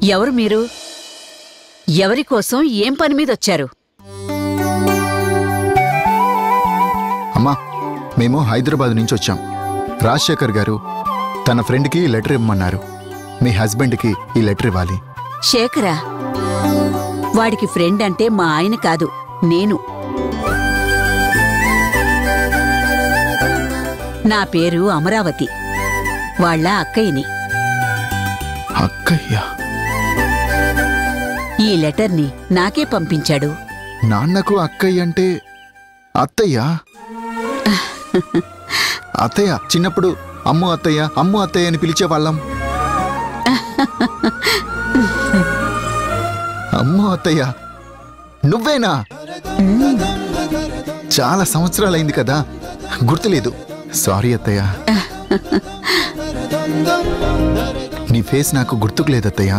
ఎవరు మీరు ఎవరి కోసం ఏం పని మీద వచ్చారు అమ్మా మేము హైదరాబాద్ నుంచి వచ్చాం రాజశేఖర్ గారు తన ఫ్రెండ్కి ఈ లెటర్ ఇవ్వమన్నారు మీ హస్బెండ్కి ఈ లెటర్ ఇవ్వాలి శేఖరా వాడికి ఫ్రెండ్ అంటే మా ఆయన కాదు నేను నా పేరు అమరావతి వాళ్ళ అక్కయ్యని అక్కయ్య ఈ లెటర్ని నాకే పంపించాడు నాన్నకు అక్కయ్య అంటే అత్తయ్య అత్తయ్య చిన్నప్పుడు అమ్ము అత్తయ్య అమ్ము అత్తయ్య అని పిలిచేవాళ్ళం అమ్ము అత్తయ్య నువ్వేనా చాలా సంవత్సరాలైంది కదా గుర్తులేదు సారీ అత్తయ్య నీ ఫేస్ నాకు గుర్తుకు లేదు అత్తయ్య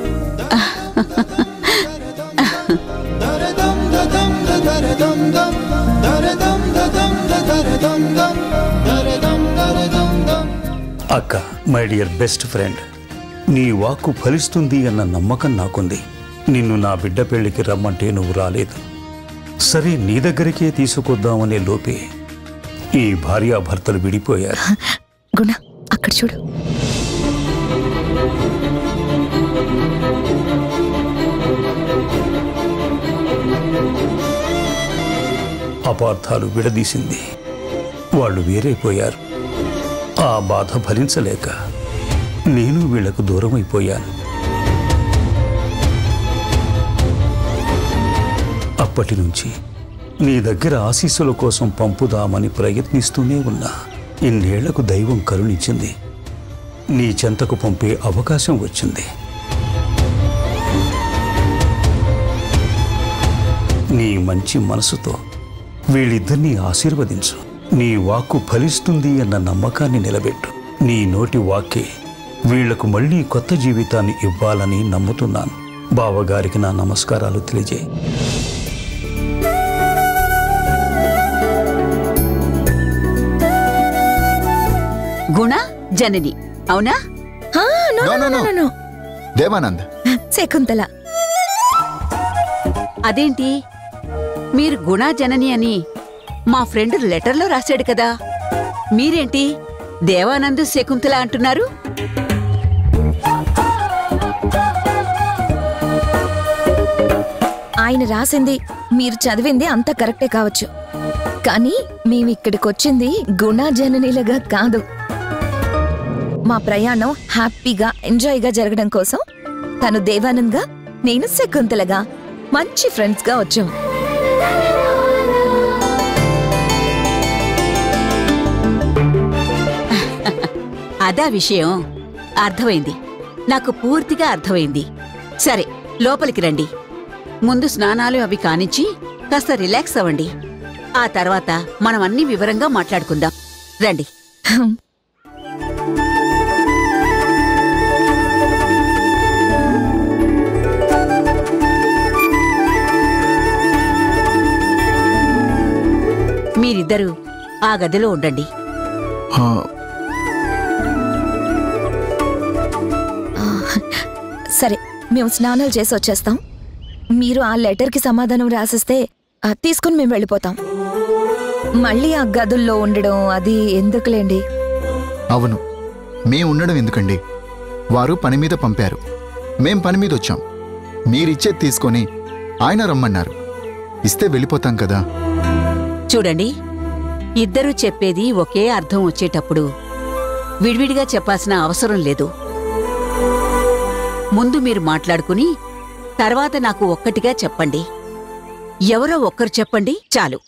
అక్క మై డియర్ బెస్ట్ ఫ్రెండ్ నీ వాక్కు ఫలిస్తుంది అన్న నమ్మకం నాకుంది నిన్ను నా బిడ్డ పెళ్లికి రమ్మంటే నువ్వు రాలేదు సరే నీ దగ్గరికే తీసుకొద్దామనే లోపే ఈ భార్యాభర్తలు విడిపోయారు గుణ అక్కడ చూడు అపార్థాలు విడదీసింది వాళ్ళు వేరైపోయారు ఆ బాధ భరించలేక నేను వీళ్లకు దూరమైపోయాను అప్పటి నుంచి నీ దగ్గర ఆశీస్సుల కోసం పంపుదామని ప్రయత్నిస్తూనే ఉన్నా ఇన్నేళ్లకు దైవం కరుణించింది నీ చెంతకు పంపే అవకాశం వచ్చింది నీ మంచి మనసుతో వీళ్ళిద్దరినీ ఆశీర్వదించు నీ వాక్కు ఫలిస్తుంది అన్న నమ్మకాన్ని నిలబెట్టు నీ నోటి వాక్కే వీళ్లకు మళ్ళీ కొత్త జీవితాన్ని ఇవ్వాలని నమ్ముతున్నాను బావగారికి నా నమస్కారాలు తెలియజేయి గుణ జనని అవునా ఆ, no, No, no, no, no, no. No, no. Devanand Shakuntala అదేంటి మీరు గుణ జనని అని మా ఫ్రెండ్ లెటర్లో రాశాడు కదా మీరేంటి దేవానంద్ శకుంతల అంటున్నారు ఆయన రాసింది మీరు చదివింది అంత కరెక్టే కావచ్చు కానీ మేమిక్కడికి వచ్చింది గుణజననిలుగా కాదు మా ప్రయాణం హ్యాపీగా ఎంజాయ్గా జరగడం కోసం తను దేవానంద్గా నేను శకుంతలగా మంచి ఫ్రెండ్స్గా వచ్చాం అదా విషయం అర్థమైంది నాకు పూర్తిగా అర్థమైంది సరే లోపలికి రండి ముందు స్నానాలు అవి కానిచ్చి కాస్త రిలాక్స్ అవ్వండి ఆ తర్వాత మనం అన్ని వివరంగా మాట్లాడుకుందాం రండి మీరిద్దరూ ఆ గదిలో ఉండండి ఆ, సరే మేము స్నానాలు చేసి వచ్చేస్తాం మీరు ఆ లెటర్కి సమాధానం రాసిస్తే అది తీసుకుని మేము వెళ్ళిపోతాం మళ్ళీ ఆ గదుల్లో ఉండడం అది ఎందుకులేండి అవును మేం ఉండడం ఎందుకండి వారు పని మీద పంపారు మేం పని మీద వచ్చాం మీరిచ్చేది తీసుకొని ఆయన రమ్మన్నారు ఇస్తే వెళ్ళిపోతాం కదా చూడండి ఇద్దరూ చెప్పేది ఒకే అర్థం వచ్చేటప్పుడు విడివిడిగా చెప్పాల్సిన అవసరం లేదు ముందు మీరు మాట్లాడుకుని తర్వాత నాకు ఒక్కటిగా చెప్పండి ఎవరో ఒక్కరు చెప్పండి చాలు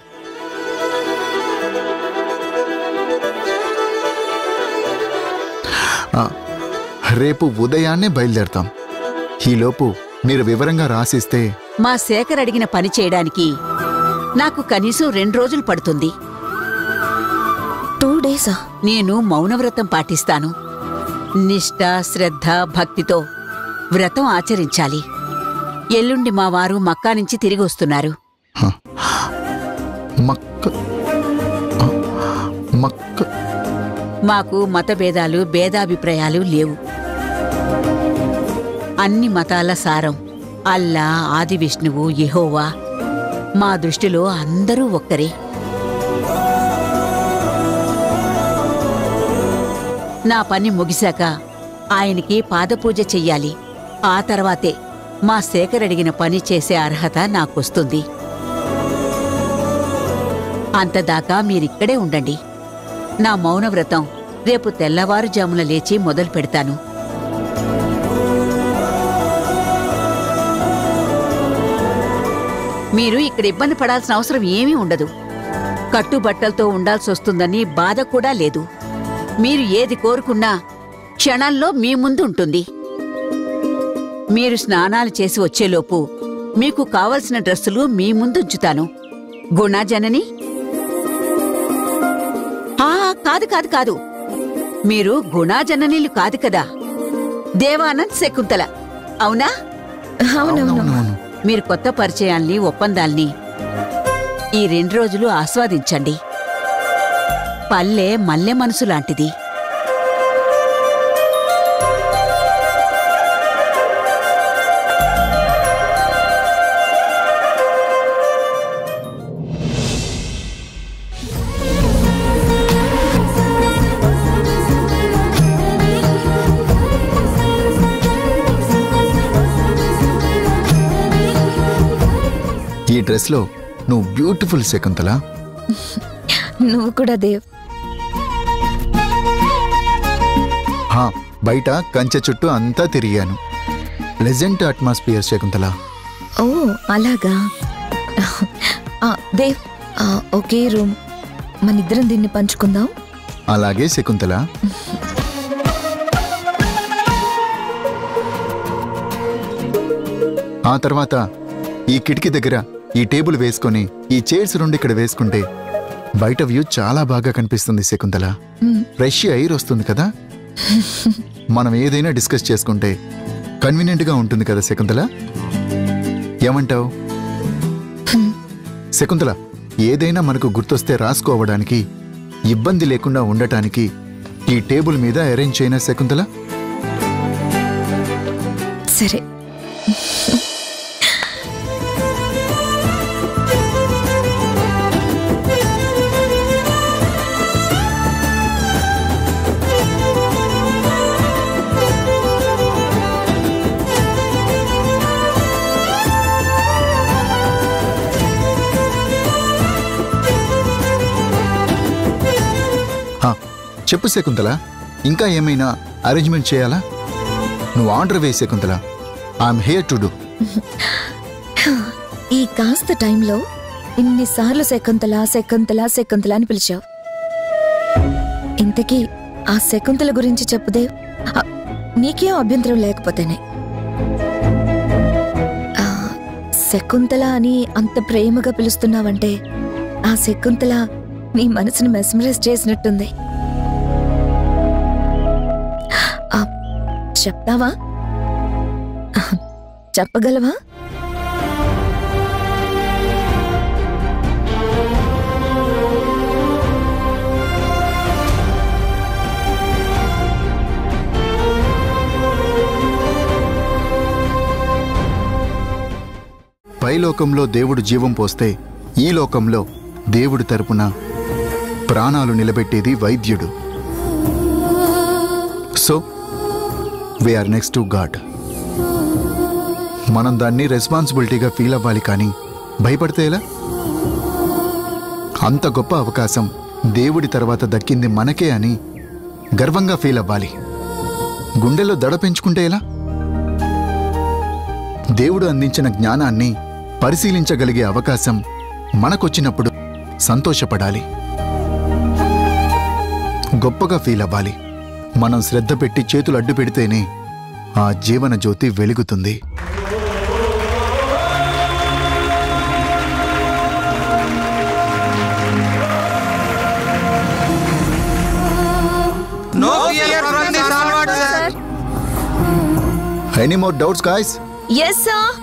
ఆ, రేపు ఉదయాన్నే బయలుదేరతాం ఈలోపు మీరు వివరంగా రాసిస్తే మా శేఖర్ అడిగిన పని చేయడానికి నాకు కనీసం రెండు రోజులు పడుతుంది టూ డేసా నేను మౌనవ్రతం పాటిస్తాను నిష్ఠ శ్రద్ధ భక్తితో వ్రతం ఆచరించాలి ఎల్లుండి మా వారు మక్కా నుంచి తిరిగి వస్తున్నారు మక్క ఆ, మక్క మాకు మతభేదాలు భేదాభిప్రాయాలు లేవు అన్ని మతాల సారం అల్లా ఆది విష్ణువు యెహోవా మా దృష్టిలో అందరూ ఒక్కరే నా పని ముగిశాక ఆయనకి పాదపూజ చెయ్యాలి ఆ తర్వాతే మా శేఖర్ అడిగిన పని చేసే అర్హత నాకొస్తుంది అంతదాకా మీరిక్కడే ఉండండి నా మౌనవ్రతం రేపు తెల్లవారుజామున లేచి మొదలు పెడతాను మీరు ఇక్కడ ఇబ్బంది పడాల్సిన అవసరం ఏమీ ఉండదు కట్టుబట్టలతో ఉండాల్సి వస్తుందని బాధ కూడా లేదు మీరు ఏది కోరుకున్నా క్షణాల్లో మీ ముందు ఉంటుంది మీరు స్నానాలు చేసి వచ్చేలోపు మీకు కావలసిన డ్రెస్సులు మీ ముందుంచుతాను గుణాజనని ఆ, కాదు కాదు కాదు మీరు గుణాజననీలు కాదు కదా దేవానంద్ శకుంతల అవునా అవునవును అవునవును మీరు కొత్త పరిచయాల్ని ఒప్పందాల్ని ఈ రెండు రోజులు ఆస్వాదించండి పల్లె మల్లె మనసు లాంటిది ఈ డ్రెస్లో నువ్వు బ్యూటిఫుల్ శకుంతల నువ్వు కూడా దేవ్ హా బయట కంచె చుట్టూ అంతా తిరిగాను ప్లెజెంట్ అట్మాస్ఫియర్ శకుంతల ఓ అలాగా ఆ, దేవ్ ఆ, ఒకే రూమ్ మనిద్దరం దీన్ని పంచుకుందాం అలాగే శకుంతల ఆ తర్వాత ఈ కిటికీ దగ్గర ఈ టేబుల్ వేసుకొని ఈ చైర్స్ రెండు ఇక్కడ వేసుకుంటే బయట వ్యూ చాలా బాగా కనిపిస్తుంది శకుంతల మ్, ఫ్రెష్ ఎయిర్ వస్తుంది కదా మనం ఏదైనా డిస్కస్ చేసుకుంటే కన్వీనియంట్ గా ఉంటుంది కదా శకుంతల ఏమంటావు శకుంతల ఏదైనా మనకు గుర్తొస్తే రాసుకోవడానికి ఇబ్బంది లేకుండా ఉండటానికి ఈ టేబుల్ మీద అరేంజ్ చేయనా శకుంతల సరే హా, చెప్పు శకుంతల ఇంకా ఏమైనా అరేంజ్మెంట్ చేయాలా నువ్వు ఆర్డర్ వేయి Shakuntala I'm here to do ఈ కాస్త టైంలో ఇన్నిసార్లు శకుంతల శకుంతల శకుంతల అని పిలిచావు ఇంతకీ ఆ శకుంతల గురించి చెప్పుదేవ్ ఆ, నీకేం అభ్యంతరం లేకపోతేనే ఆ, శకుంతల అని అంత ప్రేమగా పిలుస్తున్నావంటే ఆ శకుంతల నీ మనసుని మెస్మరైజ్ చేసినట్టుంది ఆ, చెప్తావా ఆ, చెప్పగలవా పైలోకంలో దేవుడు జీవం పోస్తే ఈ లోకంలో దేవుడి తరపున ప్రాణాలు నిలబెట్టేది వైద్యుడు so we're next to god మనం దాన్ని రెస్పాన్సిబిలిటీగా ఫీల్ అవ్వాలి కానీ భయపడితే ఎలా అంత గొప్ప అవకాశం దేవుడి తర్వాత దక్కింది మనకే అని గర్వంగా ఫీల్ అవ్వాలి గుండెల్లో దడ పెంచుకుంటే ఎలా దేవుడు అందించిన జ్ఞానాన్ని పరిశీలించగలిగే అవకాశం మనకొచ్చినప్పుడు సంతోషపడాలి గొప్పగా ఫీల్ అవ్వాలి మనం శ్రద్ధ పెట్టి చేతులు అడ్డు పెడితేనే ఆ జీవన జ్యోతి వెలుగుతుంది No fear from this onward, sir. Any more doubts guys yes sir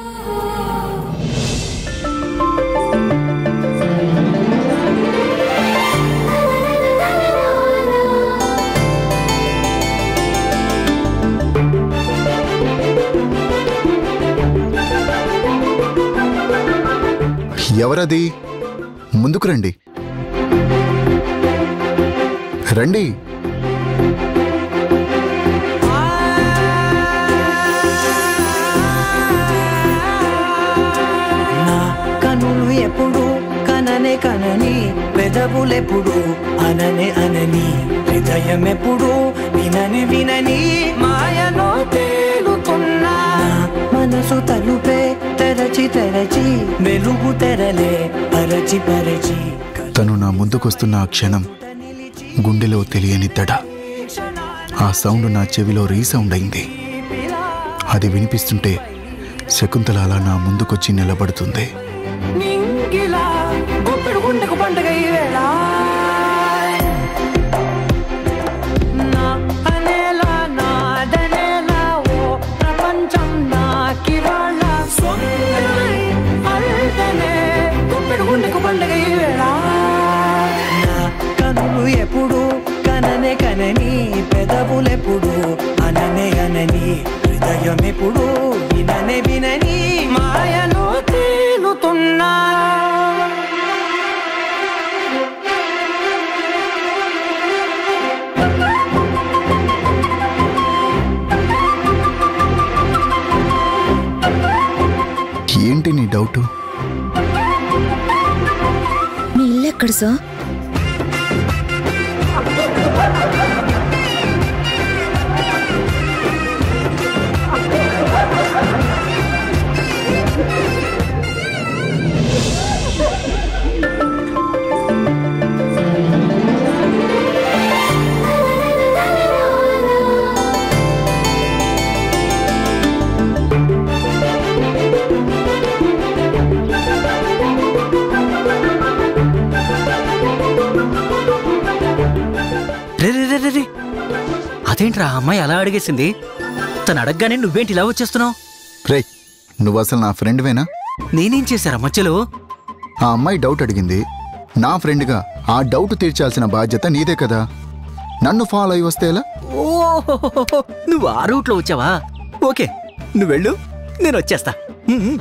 ఎవరది ముందుకు రండి రండి నా కనులు ఎప్పుడు కననే కనని పెదవులెప్పుడు అననే అనని హృదయం ఎప్పుడు వినని వినని మాయలో తేలుతున్నా మనసు తలుపే తెరచి తెరచి వెలుగు తెరలే పరచి పరచి తను నా ముందుకొస్తున్న ఆ క్షణం గుండెలో తెలియని దడ ఆ సౌండ్ నా చెవిలో రీసౌండ్ అయింది అది వినిపిస్తుంటే శకుంతల అలా నా ముందుకొచ్చి నిలబడుతుంది నింగిలా గుప్పెడు గుండెకు పండుగ ఈ వేళ నా అనేలా నాదనేలా ఓ ప్రపంచం నాకివాళ సొంతమై అల్దనే గుప్పెడు గుండెకు పండుగ ఈ వేళ నా కనులు ఎప్పుడు కననే కనని పెదవులెప్పుడు అననే అనని హృదయం ఎప్పుడు విననే వినని మాయలో తేలుతున్నా ఏంటి నీ డౌటు మీ ఇల్లు ఎక్కడ సార్ రే రే రే రే రే అదేంట్రా ఆ అమ్మాయి అలా అడిగేసింది తను అడగగానే నువ్వేంటి ఇలా వచ్చేస్తున్నావు రే నువ్వు అసలు నా ఫ్రెండ్వేనా నేనేం చేశారా మధ్యలో ఆ అమ్మాయి డౌట్ అడిగింది నా ఫ్రెండ్గా ఆ డౌట్ తీర్చాల్సిన బాధ్యత నీదే కదా నన్ను ఫాలో అయి వస్తే ఎలా ఓ నువ్వు ఆ రూట్లో వచ్చావా ఓకే నువ్వు వెళ్ళు నేను వచ్చేస్తా ఉమ్, ఉమ్.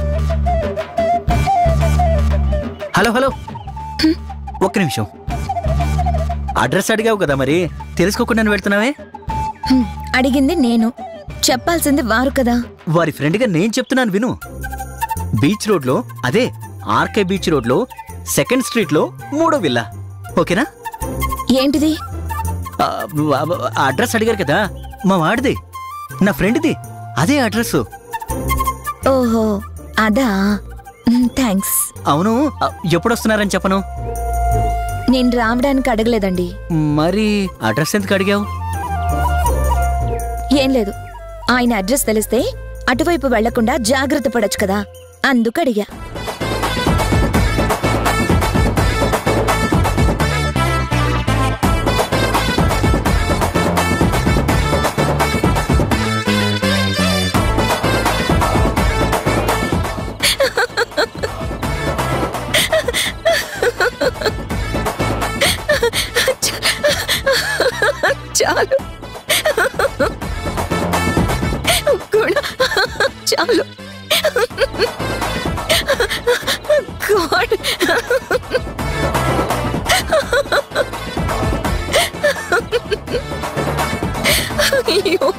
హలో హలో ఒక్క నిమిషం అడ్రస్ అడిగావు కదా మరి తెలుసుకోకుండా నువ్వు వెళ్తున్నావే హ్మ్, అడిగింది నేను చెప్పాల్సింది వారు కదా వారి ఫ్రెండ్గా నేను చెప్తున్నాను విను బీచ్ రోడ్లో అదే ఆర్కే బీచ్ రోడ్లో సెకండ్ స్ట్రీట్లో మూడో విల్లా ఓకేనా ఏంటిది ఆ, ఆ, ఆ అడ్రస్ అడిగారు కదా మా వాడిది నా ఫ్రెండ్ది అదే అడ్రస్ ఓహో అదా థ్యాంక్స్ అవును ఆ, ఎప్పుడు వస్తున్నారని చెప్పను నేను రావడానికి అడగలేదండి మరి అడ్రస్ ఎందుకు అడిగావు ఏం లేదు ఆయన అడ్రస్ తెలిస్తే అటువైపు వెళ్లకుండా జాగ్రత్త పడొచ్చు కదా అందుకు అడిగా చాలు కూడా చాలు గాడ్ అయ్యో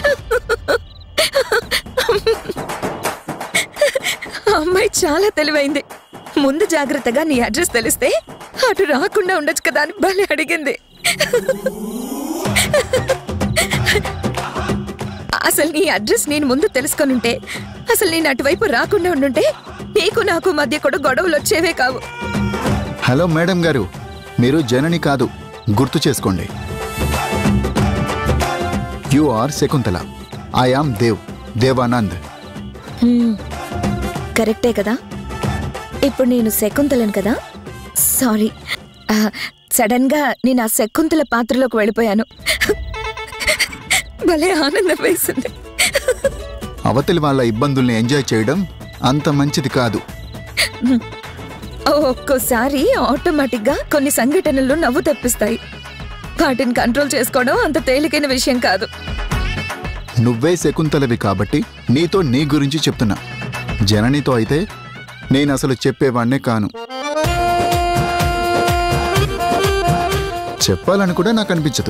ఆ అమ్మాయి చాలా తెలివైంది ముందు జాగ్రత్తగా నీ అడ్రస్ తెలిస్తే అటు రాకుండా ఉండొచ్చు కదా అని భలే అడిగింది అసలు నీ అడ్రస్ నేను ముందు తెలుసుకొనుంటే అసలు నేను అటువైపు రాకుండా ఉండుంటే నీకు నాకు మధ్య కూడా గొడవలు వచ్చేవే కావు హలో మేడం గారు మీరు జనని కాదు గుర్తు చేసుకోండి you are Shakuntala I am Dev Devanand hmm. కరెక్టే కదా ఇప్పుడు నేను శకుంతలను కదా సారీ ఆ, సడన్ గా నేను ఆ శకుంతల పాత్రలోకి వెళ్ళిపోయాను భలే ఆనందం వేసింది అవతలి వాళ్ళ ఇబ్బందుల్ని ఎంజాయ్ చేయడం అంత మంచిది కాదు ఒక్కోసారి ఆటోమేటిక్ గా కొన్ని సంఘటనలు నవ్వు తెప్పిస్తాయి వాటిని కంట్రోల్ చేసుకోవడం అంత తేలికైన విషయం కాదు నువ్వే శకుంతలవి కాబట్టి నీతో నీ గురించి చెప్తున్నా జననితో అయితే నేను అసలు చెప్పేవాణ్ణే కాను చెప్పాలని కూడా నాకు అనిపించదు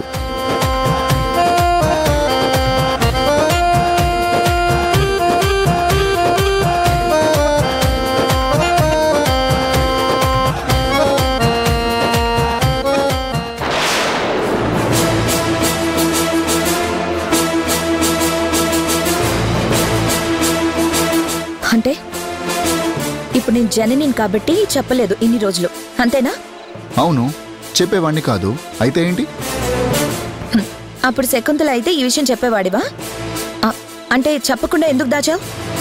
అంటే ఇప్పుడు నేను జననిని కాబట్టి చెప్పలేదు ఇన్ని రోజులు అంతేనా అవును చెప్పేవాణ్ణి కాదు అయితే ఏంటి అప్పుడు శకుంతల అయితే ఈ విషయం చెప్పేవాడివా ఆ, అంటే చెప్పకుండా ఎందుకు దాచావు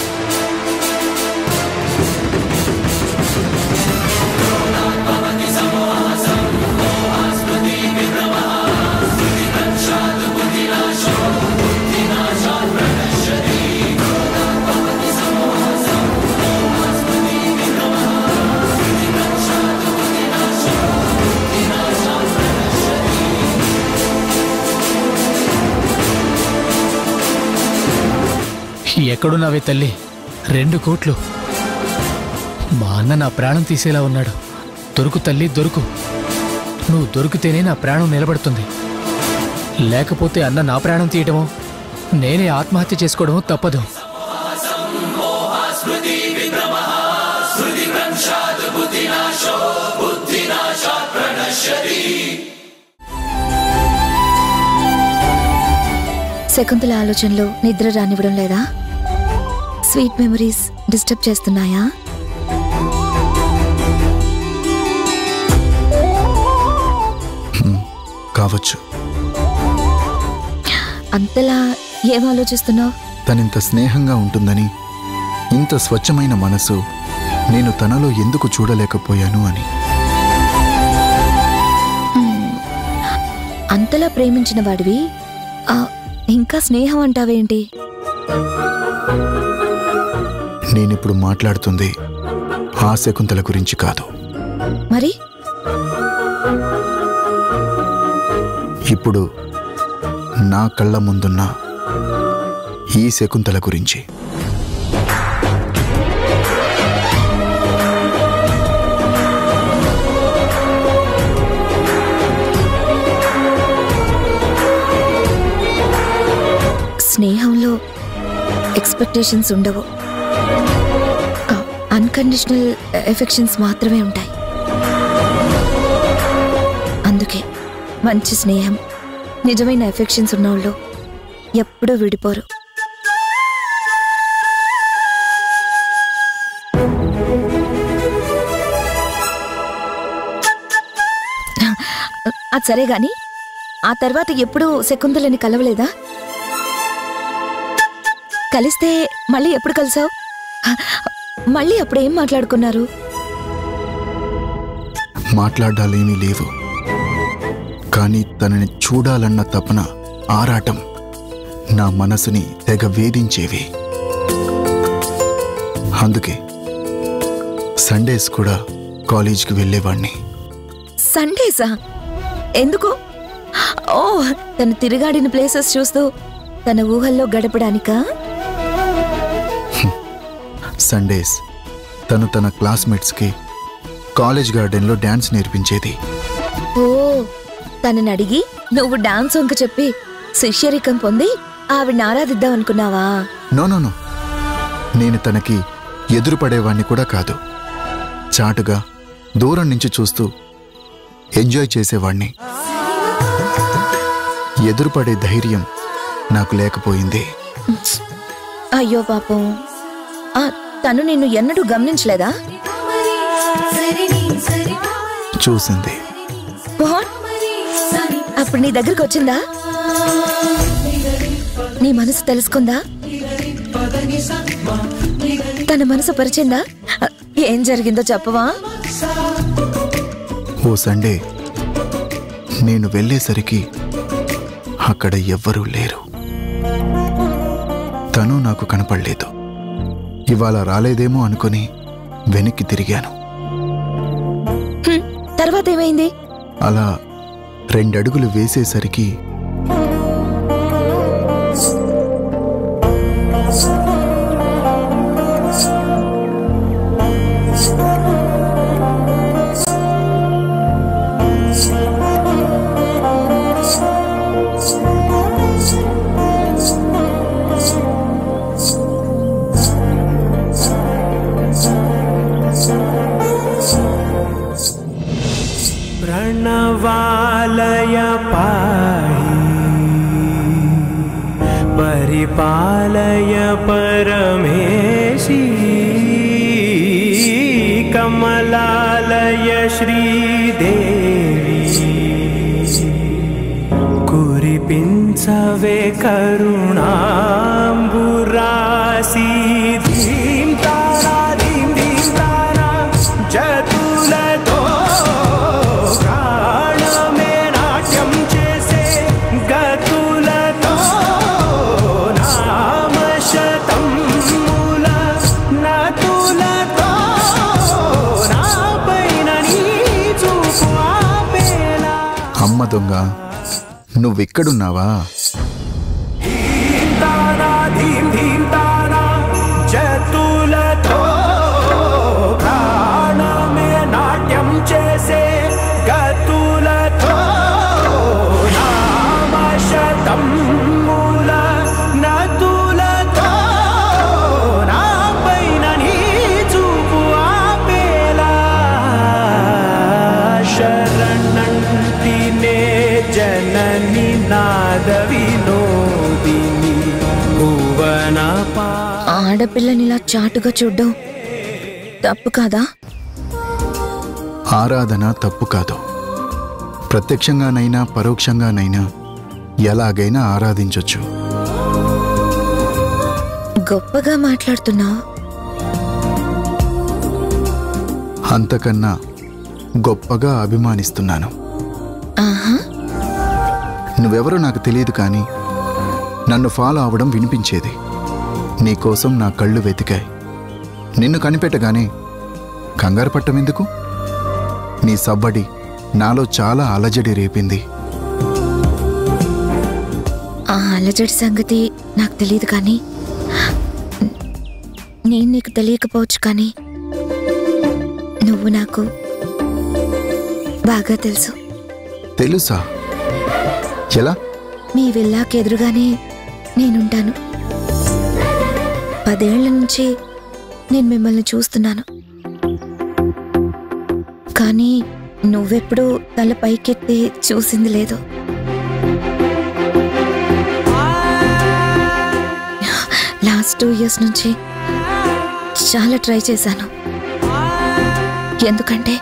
ఎక్కడున్నావే తల్లి రెండు కోట్లు మా అన్న నా ప్రాణం తీసేలా ఉన్నాడు దొరుకు తల్లి దొరుకు నువ్వు దొరికితేనే నా ప్రాణం నిలబడుతుంది లేకపోతే అన్న నా ప్రాణం తీయటమో నేనే ఆత్మహత్య చేసుకోవడమో తప్పదు శకుంతల ఆలోచనలో నిద్ర రానివ్వడం లేదా స్వీట్ మెమరీస్ డిస్టర్బ్ చేస్తున్నాయా కావచ్చు అంతలా ఏం ఆలోచిస్తున్నావు తనింత స్నేహంగా ఉంటుందని ఇంత స్వచ్ఛమైన మనసు నేను తనలో ఎందుకు చూడలేకపోయాను అని అంతలా ప్రేమించిన వాడివి ఆ, ఇంకా స్నేహం అంటావేంటి నేనిప్పుడు మాట్లాడుతుంది ఆ శకుంతల గురించి కాదు మరి ఇప్పుడు నా కళ్ళ ముందున్న ఈ శకుంతల గురించి స్నేహంలో ఎక్స్పెక్టేషన్స్ ఉండవు అన్కండిషనల్ ఎఫెక్షన్స్ మాత్రమే ఉంటాయి అందుకే మంచి స్నేహం నిజమైన ఎఫెక్షన్స్ ఉన్నవాళ్ళు ఎప్పుడూ విడిపోరు అది సరే గాని ఆ తర్వాత ఎప్పుడూ శకుంతలని కలవలేదా కలిస్తే మళ్ళీ ఎప్పుడు కలిసావు మళ్ళీ అప్పుడు ఏం మాట్లాడుకున్నారు మాట్లాడాలేమీ లేవు కానీ తనని చూడాలన్న తపన ఆరాటం నా మనసుని తెగ వేధించేవి అందుకే సండేస్ కూడా కాలేజీకి వెళ్ళేవాణ్ణి సండేసా ఎందుకు ఓ తను తిరుగాడిన ప్లేసెస్ చూస్తూ తన ఊహల్లో గడపడానికా సండేస్ తను తన క్లాస్మేట్స్కి కాలేజ్ గార్డెన్లో డ్యాన్స్ నేర్పించేది ఓ తనని అడిగి నువ్వు డాన్స్ వంక చెప్పి శిష్యరికం పొంది ఆవిడని ఆరాధిద్దాం అనుకున్నావా నో నో నో నేను తనకి ఎదురుపడేవాణ్ణి కూడా కాదు చాటుగా దూరం నుంచి చూస్తూ ఎంజాయ్ చేసేవాణ్ణి ఎదురుపడే ధైర్యం నాకు లేకపోయింది అయ్యో పాపం ఆ, తను నిన్ను ఎన్నడూ గమనించలేదా చూసింది వాట్ అప్పుడు నీ దగ్గరికి వచ్చిందా నీ మనసు తెలుసుకుందా తన మనసు పరిచిందా అ, ఏం జరిగిందో చెప్పవా ఓ సండే నేను వెళ్ళేసరికి అక్కడ ఎవ్వరూ లేరు తను నాకు కనపడలేదు ఇవాళ రాలేదేమో అనుకుని వెనక్కి తిరిగాను హ్మ్, తర్వాత ఏమైంది అలా రెండడుగులు వేసేసరికి కమలాలయ పరమేశీ కమలాలయ శ్రీదేవి కురిపించవే కరుణాంబురాసి ధీం తారా ధీం ధీం తారా జతులతో ప్రాణమే నాట్యం చేసే గతులతో నామశతం మూల నతులతో నా పైన నీ చూపు ఆపేలా అమ్మ దొంగ నువ్వెక్కడున్నావా తానా ధీం ధీం తానా జతులతో ప్రాణమే నాట్యం చేసే గతులతో నామశతం మూల నతులతో నా పైన నీ చూపు ఆపేలా శరణంటినే జనని నాద వినోదిని భువన పా ఆడపిల్లనిలా చాటుగా చూడ్డం తప్పు కాదా ఆరాధన తప్పు కాదు ప్రత్యక్షంగానైనా పరోక్షంగానైనా ఎలాగైనా ఆరాధించొచ్చు గొప్పగా మాట్లాడుతున్నావు అంతకన్నా గొప్పగా అభిమానిస్తున్నాను ఆహా నువ్వెవరో నాకు తెలియదు కానీ నన్ను ఫాలో అవ్వడం వినిపించేది నీకోసం నా కళ్ళు వెతికాయి నిన్ను కనిపెట్టగానే కంగారు పట్టమెందుకు నీ సబ్బడి నాలో చాలా అలజడి రేపింది ఆ అలజడి సంగతి నాకు తెలియదు కానీ నేను నీకు తెలియకపోవచ్చు కానీ నువ్వు నాకు బాగా తెలుసు తెలుసా ఎలా మీ విల్లాకి ఎదురుగానే నేనుంటాను పదేళ్ల నుంచి నేను మిమ్మల్ని చూస్తున్నాను కానీ నువ్వెప్పుడూ తల పైకెత్తి చూసింది లేదు లాస్ట్ టూ ఇయర్స్ నుంచి చాలా ట్రై చేశాను ఎందుకంటే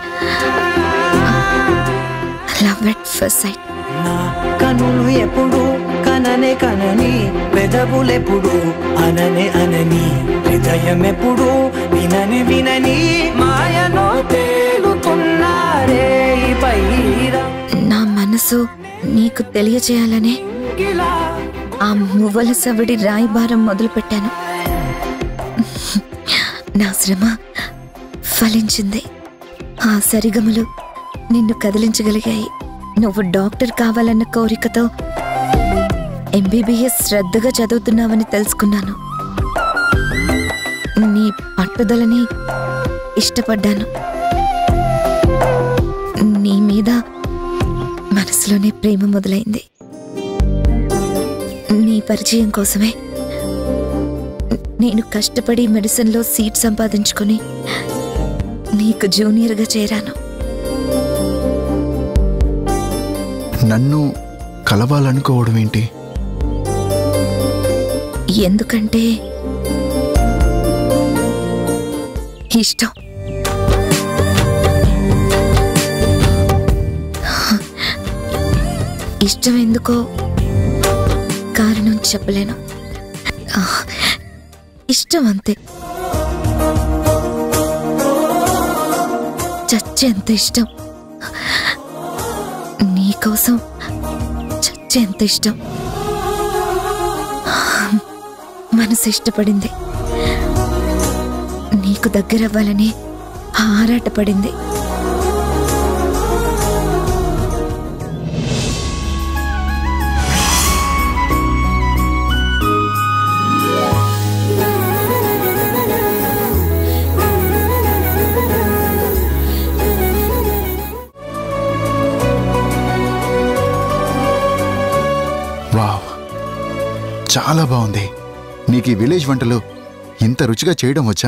లవ్ ఎట్ ఫస్ట్ సైట్ నా కనులు ఎప్పుడు కననే కనని పెదవులెప్పుడు అననే అనని హృదయం ఎప్పుడు వినని వినని మాయలో తేలుతున్నారే ఈ పైరా నా మనసు నీకు తెలియచేయాలనే ఆ మువ్వల సవిడి రాయిబారం మొదలుపెట్టాను నా శ్రమ ఫలించింది ఆ సరిగమలు నిన్ను కదిలించగలిగాయి నువ్వు డాక్టర్ కావాలన్న కోరికతో ఎంబీబీఎస్ శ్రద్ధగా చదువుతున్నావని తెలుసుకున్నాను నీ పట్టుదలని ఇష్టపడ్డాను నీ మీద మనసులోనే ప్రేమ మొదలైంది నీ పరిచయం కోసమే నేను కష్టపడి మెడిసిన్లో సీట్ సంపాదించుకొని నీకు జూనియర్గా చేరాను నన్ను కలవాలనుకోవడం ఏంటి ఎందుకంటే ఇష్టం ఇష్టం ఎందుకో కారణం చెప్పలేను ఆ, ఇష్టం అంతే చచ్చేంత ఇష్టం నీకోసం చచ్చేంత ఇష్టం మనసు ఇష్టపడింది నీకు దగ్గరవ్వాలని ఆరాటపడింది వావ్ చాలా బాగుంది నీకు ఈ విలేజ్ వంటలు ఇంత రుచిగా చేయడం వచ్చా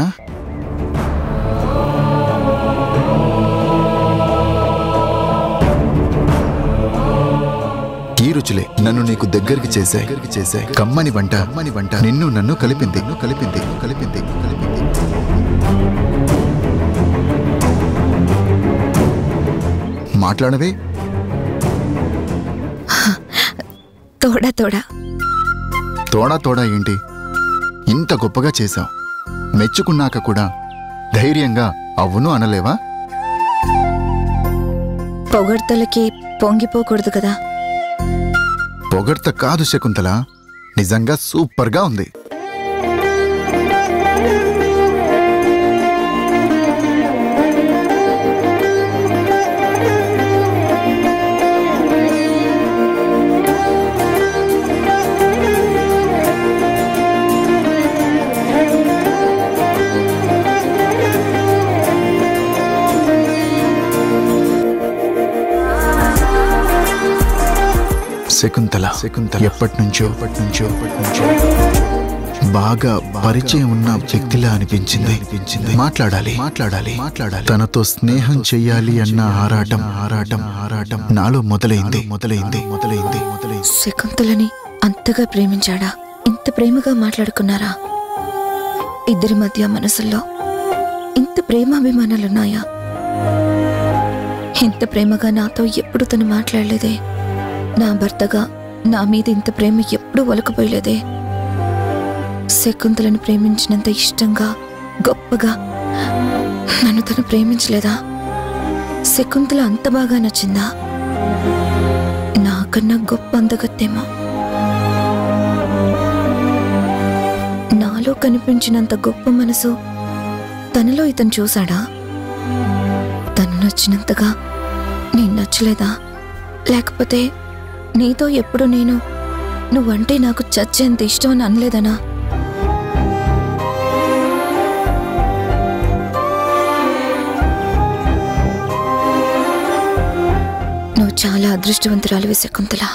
ఈ రుచులే నన్ను నీకు దగ్గరికి చేశాయి చేశాయి కమ్మని వంట కమ్మని వంట నిన్ను నన్ను కలిపింది నిన్ను కలిపింది కలిపింది కలిపింది మాట్లాడవే తోడా తోడా తోడా తోడా ఏంటి ఇంత గొప్పగా చేశావు మెచ్చుకున్నాక కూడా ధైర్యంగా అవును అనలేవా పొగడ్తలకి పొంగిపోకూడదు కదా పొగడ్త కాదు శకుంతల నిజంగా సూపర్గా ఉంది శకుంతల శకుంతల ఎప్పటి నుంచో ఎప్పటి నుంచో ఎప్పటి నుంచో బాగా పరిచయం ఉన్న వ్యక్తిలా అనిపించింది అనిపించింది మాట్లాడాలి మాట్లాడాలి మాట్లాడాలి తనతో స్నేహం చెయ్యాలి అన్న ఆరాటం ఆరాటం ఆరాటం నాలో మొదలైంది మొదలైంది మొదలైంది మొదలైంది శకుంతలని అంతగా ప్రేమించాడా ఇంత ప్రేమగా మాట్లాడుకున్నారా ఇద్దరి మధ్య మనసుల్లో ఇంత ప్రేమాభిమానాలున్నాయా ఇంత ప్రేమగా నాతో ఎప్పుడు తను మాట్లాడలేదే నా భర్తగా నా మీద ఇంత ప్రేమ ఎప్పుడూ ఒలకపోయలేదే శకుంతలను ప్రేమించినంత ఇష్టంగా గొప్పగా నన్ను తను ప్రేమించలేదా శకుంతల అంత బాగా నచ్చిందా నాకన్నా గొప్ప అందగత్తేమో నాలో కనిపించినంత గొప్ప మనసు తనలో ఇతను చూశాడా తను నచ్చినంతగా నేను నచ్చలేదా లేకపోతే నీతో ఎప్పుడు నేను నువ్వంటే నాకు చచ్చేంత ఇష్టం అని అనలేదనా నువ్వు చాలా అదృష్టవంతురాలివి శకుంతల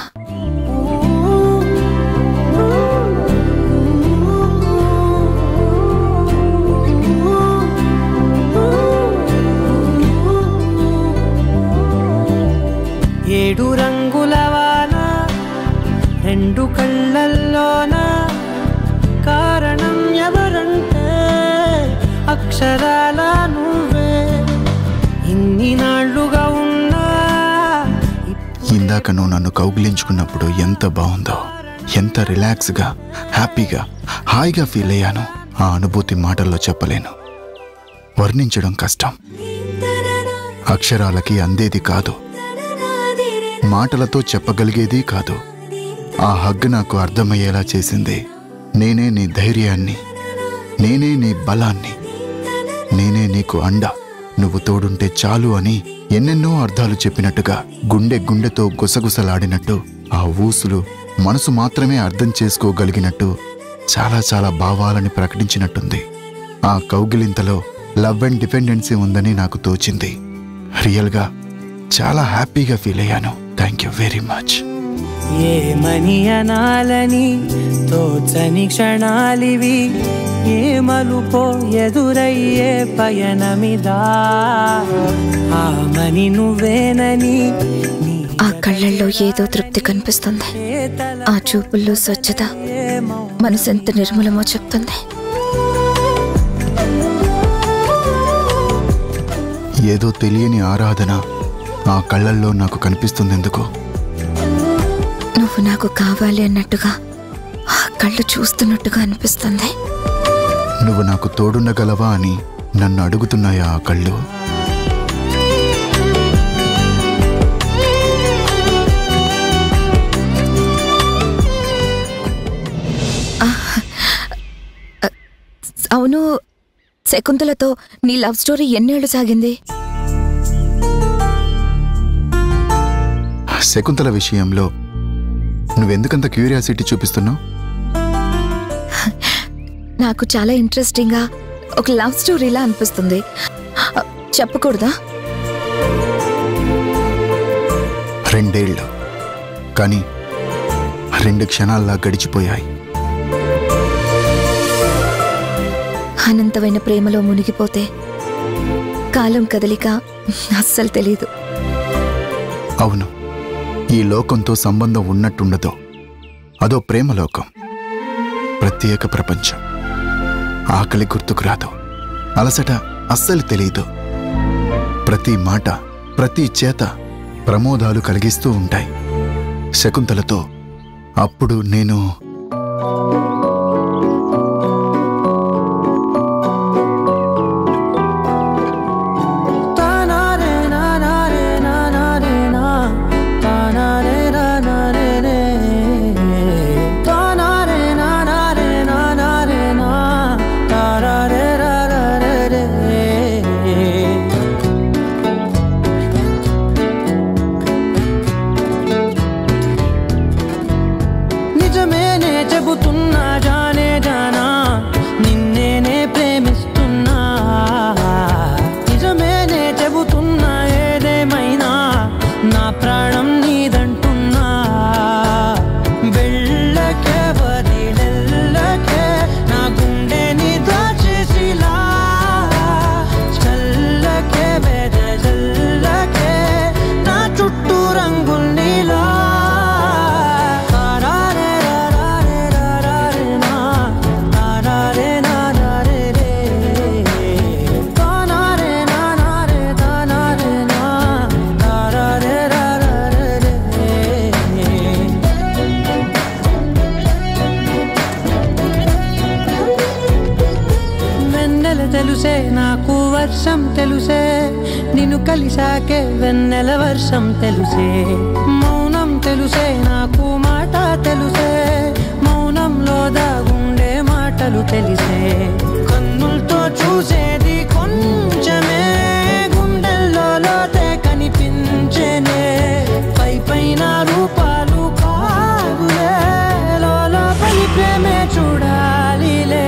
ఏడు రంగుల వాన రెండు కళ్ళల్లోన కారణం ఎవరంటే అక్షరాల నువ్వే ఇన్ని నాళ్ళుగా ఉన్నా ఇందాక నువ్వు నన్ను కౌగిలించుకున్నప్పుడు ఎంత బాగుందో ఎంత రిలాక్స్గా హ్యాపీగా హాయిగా ఫీల్ అయ్యాను ఆ అనుభూతి మాటల్లో చెప్పలేను వర్ణించడం కష్టం అక్షరాలకి అందేది కాదు మాటలతో చెప్పగలిగేది కాదు ఆ హగ్ నాకు అర్థమయ్యేలా చేసింది నేనే నీ ధైర్యాన్ని నేనే నీ బలాన్ని నేనే నీకు అండ నువ్వు తోడుంటే చాలు అని ఎన్నెన్నో అర్థాలు చెప్పినట్టుగా గుండె గుండెతో గుసగుసలాడినట్టు ఆ ఊసులు మనసు మాత్రమే అర్థం చేసుకోగలిగినట్టు చాలా చాలా భావాలని ప్రకటించినట్టుంది ఆ కౌగిలింతలో లవ్ అండ్ డిపెండెన్సీ ఉందని నాకు తోచింది రియల్గా చాలా హ్యాపీగా ఫీల్ అయ్యాను థ్యాంక్ యూ వెరీ మచ్ ఏమని అనాలని తోచని క్షణాలివి ఏ మలుపో ఎదురయ్యే పయనమిదా ఆమని నువ్వేనని నీ ఆ కళ్ళల్లో ఏదో తృప్తి కనిపిస్తుంది ఆ చూపుల్లో స్వచ్ఛత మనసెంత నిర్మలమో చెప్తుంది ఏదో తెలియని ఆరాధన ఆ కళ్ళల్లో నాకు కనిపిస్తుంది ఎందుకు నువ్వు నాకు కావాలి అన్నట్టుగా ఆ కళ్ళు చూస్తున్నట్టుగా అనిపిస్తుంది నువ్వు నాకు తోడుండగలవా అని నన్ను అడుగుతున్నాయా ఆ కళ్ళు అవును శకుంతలతో నీ లవ్ స్టోరీ ఎన్నేళ్లు సాగింది శకుంతల విషయంలో నువ్వెందుకంత క్యూరియాసిటీ చూపిస్తున్నావు నాకు చాలా ఇంట్రెస్టింగ్గా ఒక లవ్ స్టోరీలా అనిపిస్తుంది చెప్పకూడదా రెండేళ్ళు కానీ రెండు క్షణాల్లా గడిచిపోయాయి అనంతమైన ప్రేమలో మునిగిపోతే కాలం కదలిక అస్సలు తెలీదు అవును ఈ లోకంతో సంబంధం ఉన్నట్టుండదో అదో ప్రేమలోకం ప్రత్యేక ప్రపంచం ఆకలి గుర్తుకు రాదు అలసట అస్సలు తెలియదు ప్రతి మాట ప్రతి చేత ప్రమోదాలు కలిగిస్తూ ఉంటాయి శకుంతలతో అప్పుడు నేను నిజమేనే చెబుతున్నా జానే జానా నిన్నేనే ప్రేమిస్తున్నా నిజమేనే చెబుతున్నా ఏదేమైనా నా ప్రాణం నీదంటున్నా వెళ్ళకే వదిలెల్లకే నా గుండెని దాచేసిలా చల్లకే వెదజల్లకే నా చుట్టూ రంగుల్నిలా తారారే రారారే రారారే నా తారారే నారారే రే తానారే నానారే తానారే నా తారారే రారారే రే వెన్నెల తెలుసే నాకు వర్షం తెలుసే నిన్ను కలిసాకే వెన్నెల వర్షం తెలుసే మౌనం తెలుసే నాకు మాట తెలుసే మౌనంలో దాగుండే మాటలు తెలిసే కన్నులతో చూసేది కొంచెమే గుండెల్లో లోతే కనిపించేనే పై పైన రూపాలు కాదులే లోపలి ప్రేమే చూడాలిలే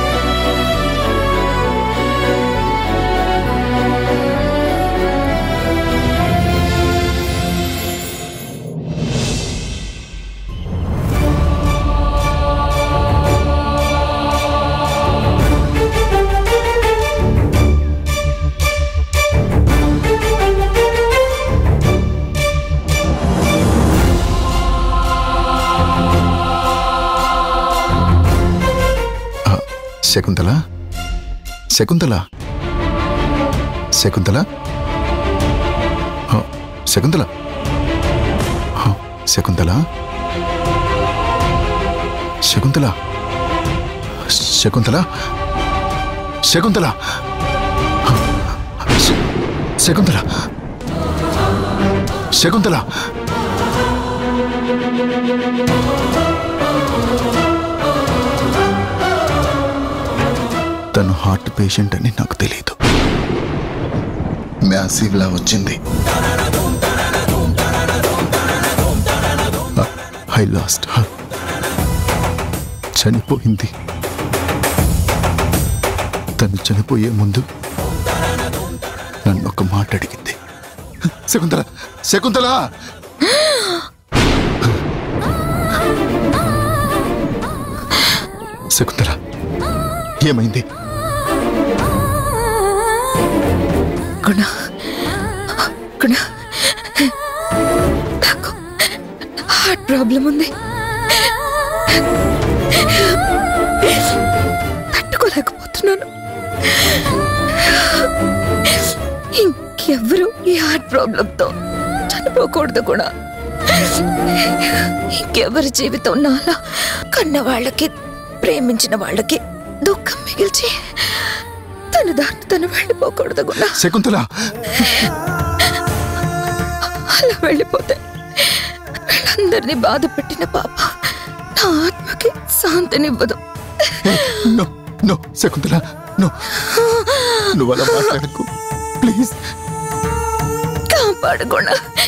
ఆ, శకుంతల శకుంతల శకుంతల ఆ, శకుంతల ఆ, శకుంతల శకుంతల శకుంతల శకుంతల ఆ, శ- శకుంతల శకుంతల తను హార్ట్ పేషెంట్ అని నాకు తెలియదు మ్యాసివ్లా వచ్చింది ఐ లాస్ట్ హర్ చనిపోయింది తను చనిపోయే ముందు నన్ను ఒక మాట అడిగింది శకుంతల శకుంతల శకుంతల ఏమైంది గుణ గుణ నాకు హార్ట్ ప్రాబ్లం ఉంది తట్టుకోలేకపోతున్నాను ఇంకెవ్వరూ ఈ హార్ట్ ప్రాబ్లంతో చనిపోకూడదు కూడా ఇంకెవరి జీవితం నాలా కన్న వాళ్ళకి ప్రేమించిన వాళ్ళకి దుఃఖం మిగిల్చి తన దాన్ని తను వెళ్ళిపోకూడదు కూడా శకుంతల అలా వెళ్ళిపోతే వీళ్ళందరినీ బాధ పెట్టిన పాప నా ఆత్మకి శాంతినివ్వదు నో నో శకుంతల నో నువ్వు అలా మాట్లాడకు ప్లీజ్ కాపాడగుణ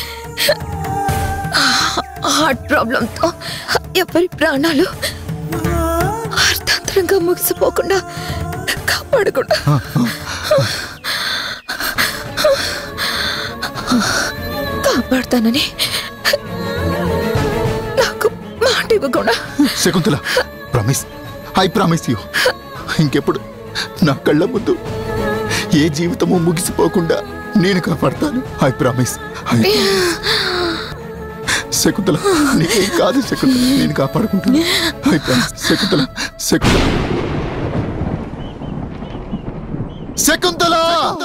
హార్ట్ ప్రాబ్లంతో ఎవరి ప్రాణాలు అర్థాంతరంగా ముగిసిపోకుండా కాపాడకుండా కాపాడతానని నాకు మాట ఇవ్వకుండా Shakuntala promise I promise you ఇంకెప్పుడు నా కళ్ళ ముందు ఏ జీవితము ముగిసిపోకుండా నేను కాపాడతాను ఐ ప్రామిస్ శకుంతల నీకేం కాదు శకుంతల నేను కాపాడుకుంటాను ఐ ప్రామిస్. శకుంతల శకుంతల శకుంతల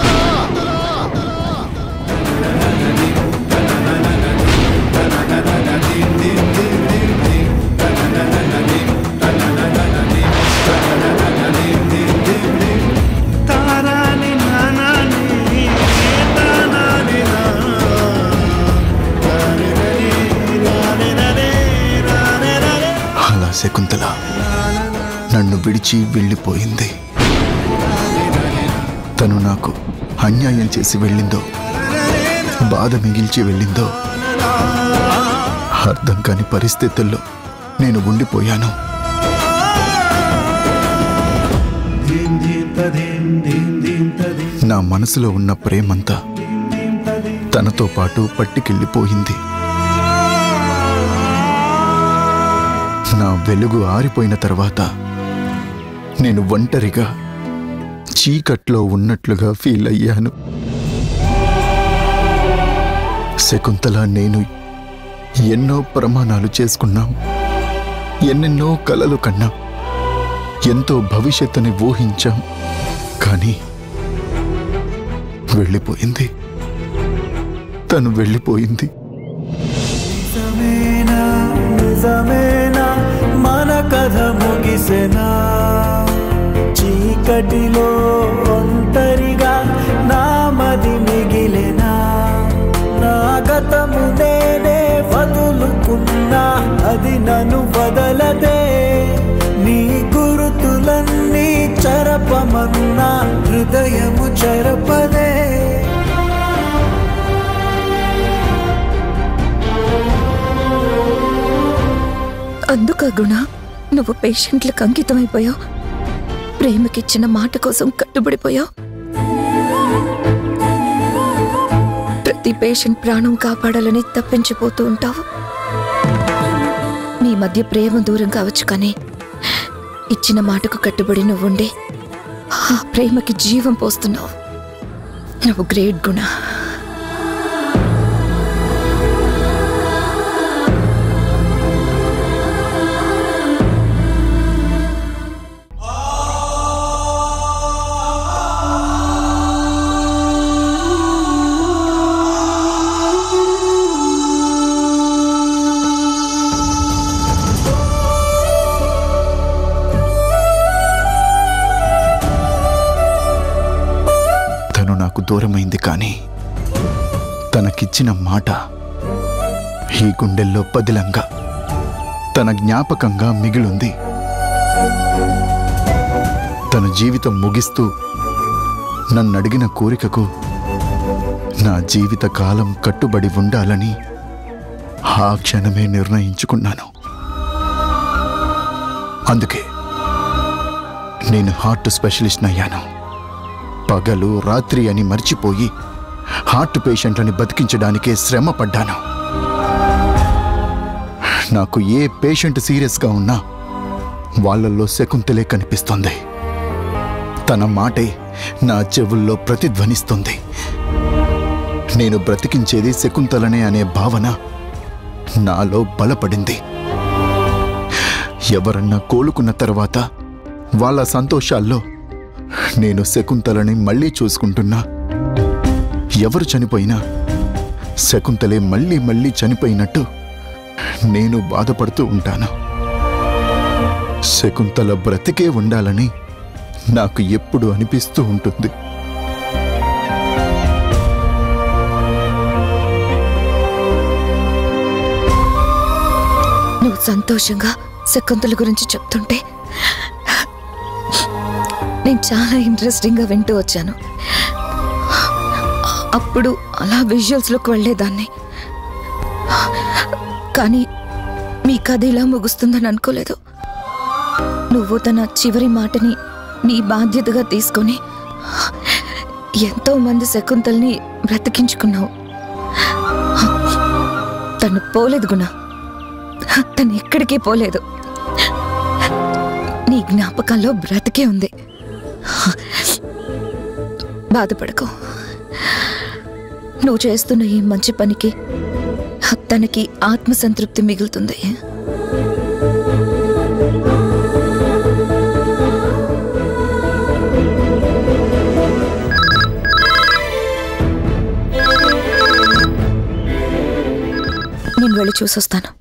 అలా శకుంతల నన్ను విడిచి వెళ్ళిపోయింది తను నాకు అన్యాయం చేసి వెళ్ళిందో బాధ మిగిల్చి వెళ్ళిందో అర్థం కాని పరిస్థితుల్లో నేను ఉండిపోయాను నా మనసులో ఉన్న ప్రేమంతా తనతో పాటు పట్టుకెళ్ళిపోయింది నా వెలుగు ఆరిపోయిన తర్వాత నేను ఒంటరిగా చీకట్లో ఉన్నట్లుగా ఫీల్ అయ్యాను శకుంతల నేను ఎన్నో ప్రమాణాలు చేసుకున్నాం ఎన్నెన్నో కలలు కన్నాం ఎంతో భవిష్యత్తుని ఊహించాం కానీ వెళ్ళిపోయింది తను వెళ్ళిపోయింది నిజమేనా నిజమేనా మన కథ ముగిసెనా చీకటిలో ఒంటరిగా నా మది మిగిలెనా నా గతము నేనే వదులుకున్నా అది నన్ను వదలదే నీ గురుతులన్నీ చెరపమన్నా హృదయము చెరపదే అందుక గుణ నువ్వు పేషెంట్లకు అంకితమైపోయావు ప్రేమకిచ్చిన మాట కోసం కట్టుబడిపోయావు ప్రతి పేషెంట్ ప్రాణం కాపాడాలని తప్పించిపోతూ ఉంటావు మీ మధ్య ప్రేమ దూరం కావచ్చు కానీ ఇచ్చిన మాటకు కట్టుబడి నువ్వుండే ఆ ప్రేమకి జీవం పోస్తున్నావు నువ్వు గ్రేట్ గుణ తను నాకు దూరమైంది కానీ తనకిచ్చిన మాట ఈ గుండెల్లో పదిలంగా తన జ్ఞాపకంగా మిగిలుంది తన జీవితం ముగిస్తూ నన్నడిగిన కోరికకు నా జీవిత కాలం కట్టుబడి ఉండాలని ఆ క్షణమే నిర్ణయించుకున్నాను అందుకే నేను హార్ట్ స్పెషలిస్ట్ అయ్యాను పగలు రాత్రి అని మర్చిపోయి హార్ట్ పేషెంట్లని బతికించడానికే శ్రమ పడ్డాను నాకు ఏ పేషెంట్ సీరియస్గా ఉన్నా వాళ్ళల్లో శకుంతలే కనిపిస్తుంది తన మాటే నా చెవుల్లో ప్రతిధ్వనిస్తుంది నేను బ్రతికించేది శకుంతలనే అనే భావన నాలో బలపడింది ఎవరన్నా కోలుకున్న తర్వాత వాళ్ళ సంతోషాల్లో నేను శకుంతలని మళ్ళీ చూసుకుంటున్నా ఎవరు చనిపోయినా శకుంతలే మళ్ళీ మళ్ళీ చనిపోయినట్టు నేను బాధపడుతూ ఉంటాను శకుంతల బ్రతికే ఉండాలని నాకు ఎప్పుడు అనిపిస్తూ ఉంటుంది నువ్వు సంతోషంగా శకుంతల గురించి చెప్తుంటే నేను చాలా ఇంట్రెస్టింగ్గా వింటూ వచ్చాను అప్పుడు అలా విజువల్స్లోకి వెళ్ళేదాన్ని కానీ మీ కథ ఇలా ముగుస్తుందని అనుకోలేదు నువ్వు తన చివరి మాటని నీ బాధ్యతగా తీసుకొని ఎంతో మంది శకుంతల్ని బ్రతికించుకున్నావు తను పోలేదు గుణ తను ఎక్కడికి పోలేదు నీ జ్ఞాపకాల్లో బ్రతికే ఉంది బాధపడకు నువ్వు చేస్తున్న ఈ మంచి పనికి తనకి ఆత్మసంతృప్తి మిగులుతుంది నేను వెళ్ళి చూసొస్తాను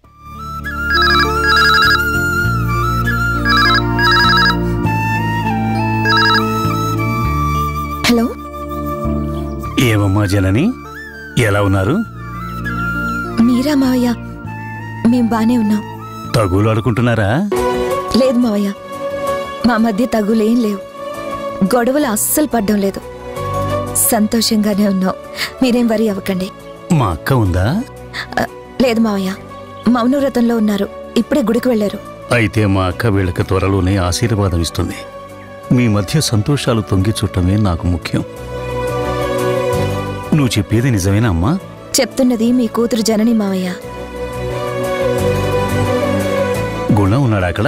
హలో ఏమమ్మా జనని ఎలా ఉన్నారు మీరా మావయ్య మేం బానే ఉన్నాం తగులు ఆడుకుంటున్నారా లేదు మావయ్య మా మధ్య తగులేం లేవు గొడవలు అస్సలు పడ్డం లేదు సంతోషంగానే ఉన్నాం మీరేం వరి అవ్వకండి మా అక్క ఉందా అ, లేదు మావయ్య మౌనవ్రతంలో ఉన్నారు ఇప్పుడే గుడికి వెళ్ళారు అయితే మా అక్క వీళ్ళకి త్వరలోనే ఆశీర్వాదం ఇస్తుంది మీ మధ్య సంతోషాలు తొంగి చుట్టమే నాకు ముఖ్యం నువ్వు చెప్పేది నిజమేనా అమ్మా చెప్తున్నది మీ కూతురు జనని మావయ్య గుణ ఉన్నాడా అక్కడ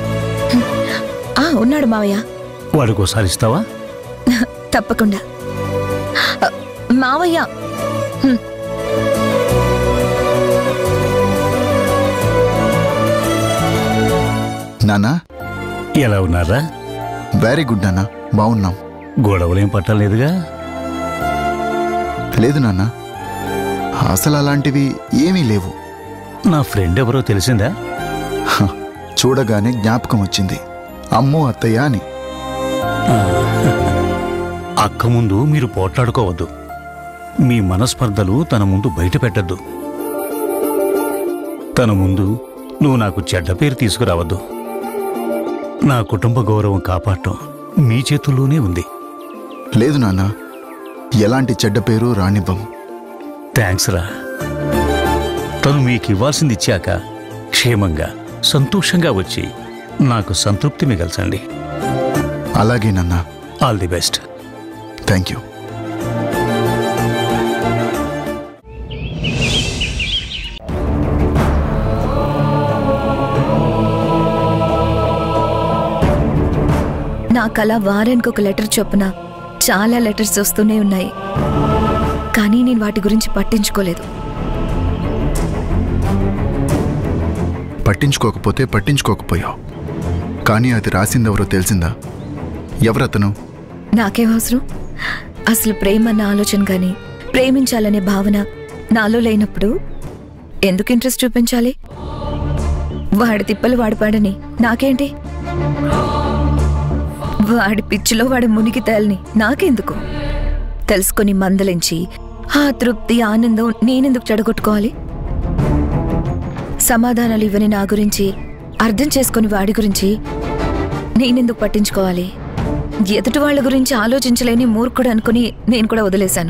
ఆ ఉన్నాడు మావయ్య వాడికోసారి ఇస్తావా తప్పకుండా అ, మావయ్య హ్మ్. నానా ఎలా ఉన్నారా వెరీ గుడ్ నాన్న బాగున్నాం గొడవలేం పట్టలేదుగా లేదు నాన్న అసలు అలాంటివి ఏమీ లేవు నా ఫ్రెండ్ ఎవరో తెలిసిందా హ, చూడగానే జ్ఞాపకం వచ్చింది అమ్మో అత్తయ్య అని అక్క ముందు మీరు పోట్లాడుకోవద్దు మీ మనస్పర్ధలు తన ముందు బయట పెట్టద్దు తన ముందు నువ్వు నాకు చెడ్డ పేరు తీసుకురావద్దు నా కుటుంబ గౌరవం కాపాడటం మీ చేతుల్లోనే ఉంది లేదు నాన్న ఎలాంటి చెడ్డ పేరు రానివ్వం థ్యాంక్స్ రా తను మీకు ఇవ్వాల్సింది ఇచ్చాక క్షేమంగా సంతోషంగా వచ్చి నాకు సంతృప్తి మిగల్చండి అలాగే నాన్న all the best thank you నా కళ వారానికి ఒక లెటర్ చొప్పున చాలా లెటర్స్ వస్తూనే ఉన్నాయి కానీ నేను వాటి గురించి పట్టించుకోలేదు పట్టించుకోకపోతే పట్టించుకోకపోయావు కానీ అది రాసిందెవరో తెలిసిందా ఎవరతను నాకేం అవసరం అసలు ప్రేమ అన్న ఆలోచన కానీ ప్రేమించాలనే భావన నాలో లేనప్పుడు ఎందుకు ఇంట్రెస్ట్ చూపించాలి వాడి తిప్పలు వాడి పాడని నాకేంటి వాడి పిచ్చిలో వాడి మునిగి తేలని నాకెందుకు తెలుసుకొని మందలించి ఆ తృప్తి ఆనందం నేనెందుకు చెడగొట్టుకోవాలి సమాధానాలు ఇవ్వని నా గురించి అర్థం చేసుకొని వాడి గురించి నేనెందుకు పట్టించుకోవాలి ఎదుటి వాళ్ళ గురించి ఆలోచించలేని మూర్ఖుడు అనుకుని నేను కూడా వదిలేశాను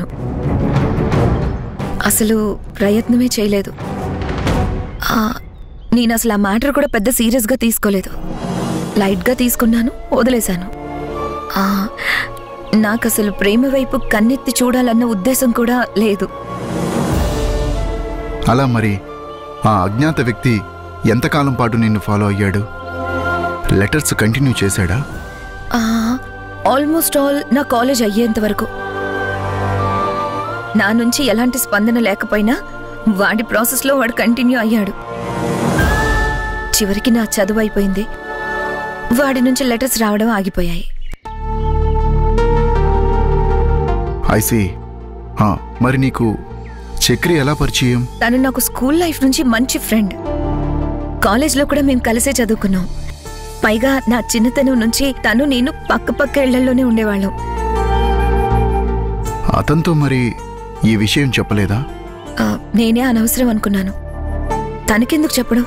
అసలు ప్రయత్నమే చేయలేదు ఆ, నేను అసలు ఆ మ్యాటర్ కూడా పెద్ద సీరియస్గా తీసుకోలేదు లైట్గా తీసుకున్నాను వదిలేశాను ఆ, నాకు అసలు ప్రేమ వైపు కన్నెత్తి చూడాలన్న ఉద్దేశం కూడా లేదు అలా మరి ఆ అజ్ఞాత వ్యక్తి ఎంతకాలం పాటు నిన్ను ఫాలో అయ్యాడు లెటర్స్ కంటిన్యూ చేశాడా ఆల్మోస్ట్ ఆల్ నా కాలేజ్ అయ్యేంత వరకు నా నుంచి ఎలాంటి స్పందన లేకపోయినా వాడి ప్రాసెస్లో వాడు కంటిన్యూ అయ్యాడు చివరికి నా చదువు అయిపోయింది వాడి నుంచి లెటర్స్ రావడం ఆగిపోయాయి ఐసి మరి నీకు చక్రి ఎలా పరిచయం తను నాకు స్కూల్ లైఫ్ నుంచి మంచి ఫ్రెండ్ కాలేజ్లో కూడా మేము కలిసే చదువుకున్నాం పైగా నా చిన్నతనం నుంచి తను నేను పక్క పక్క ఇళ్లలోనే ఉండేవాళ్ళం అతనితో మరి ఈ విషయం చెప్పలేదా ఆ, నేనే అనవసరం అనుకున్నాను తనకెందుకు చెప్పడం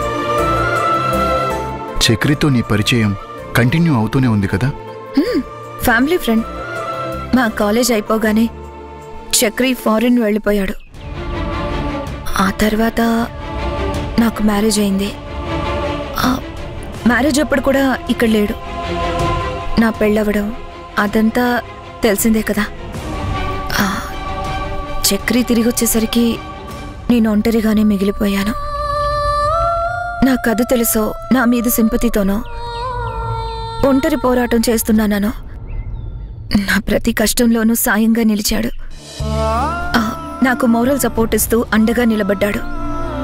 చక్రితో నీ పరిచయం కంటిన్యూ అవుతూనే ఉంది కదా హ్మ్, ఫ్యామిలీ ఫ్రెండ్ మా కాలేజ్ అయిపోగానే చక్రి ఫారిన్ వెళ్ళిపోయాడు ఆ తర్వాత నాకు మ్యారేజ్ అయింది ఆ, మ్యారేజ్ అప్పుడు కూడా ఇక్కడ లేడు నా పెళ్ళవడం అదంతా తెలిసిందే కదా ఆ, చక్రి తిరిగి వచ్చేసరికి నేను ఒంటరిగానే మిగిలిపోయాను నా కథ తెలుసో నా మీద సింపతితోనో ఒంటరి పోరాటం చేస్తున్నానో నా ప్రతి కష్టంలోనూ సాయంగా నిలిచాడు ఆ, నాకు మోరల్ సపోర్ట్ ఇస్తూ అండగా నిలబడ్డాడు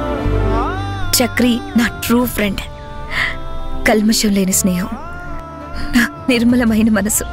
చక్రి నా ట్రూ ఫ్రెండ్ కల్మషం లేని స్నేహం నా నిర్మలమైన మనసు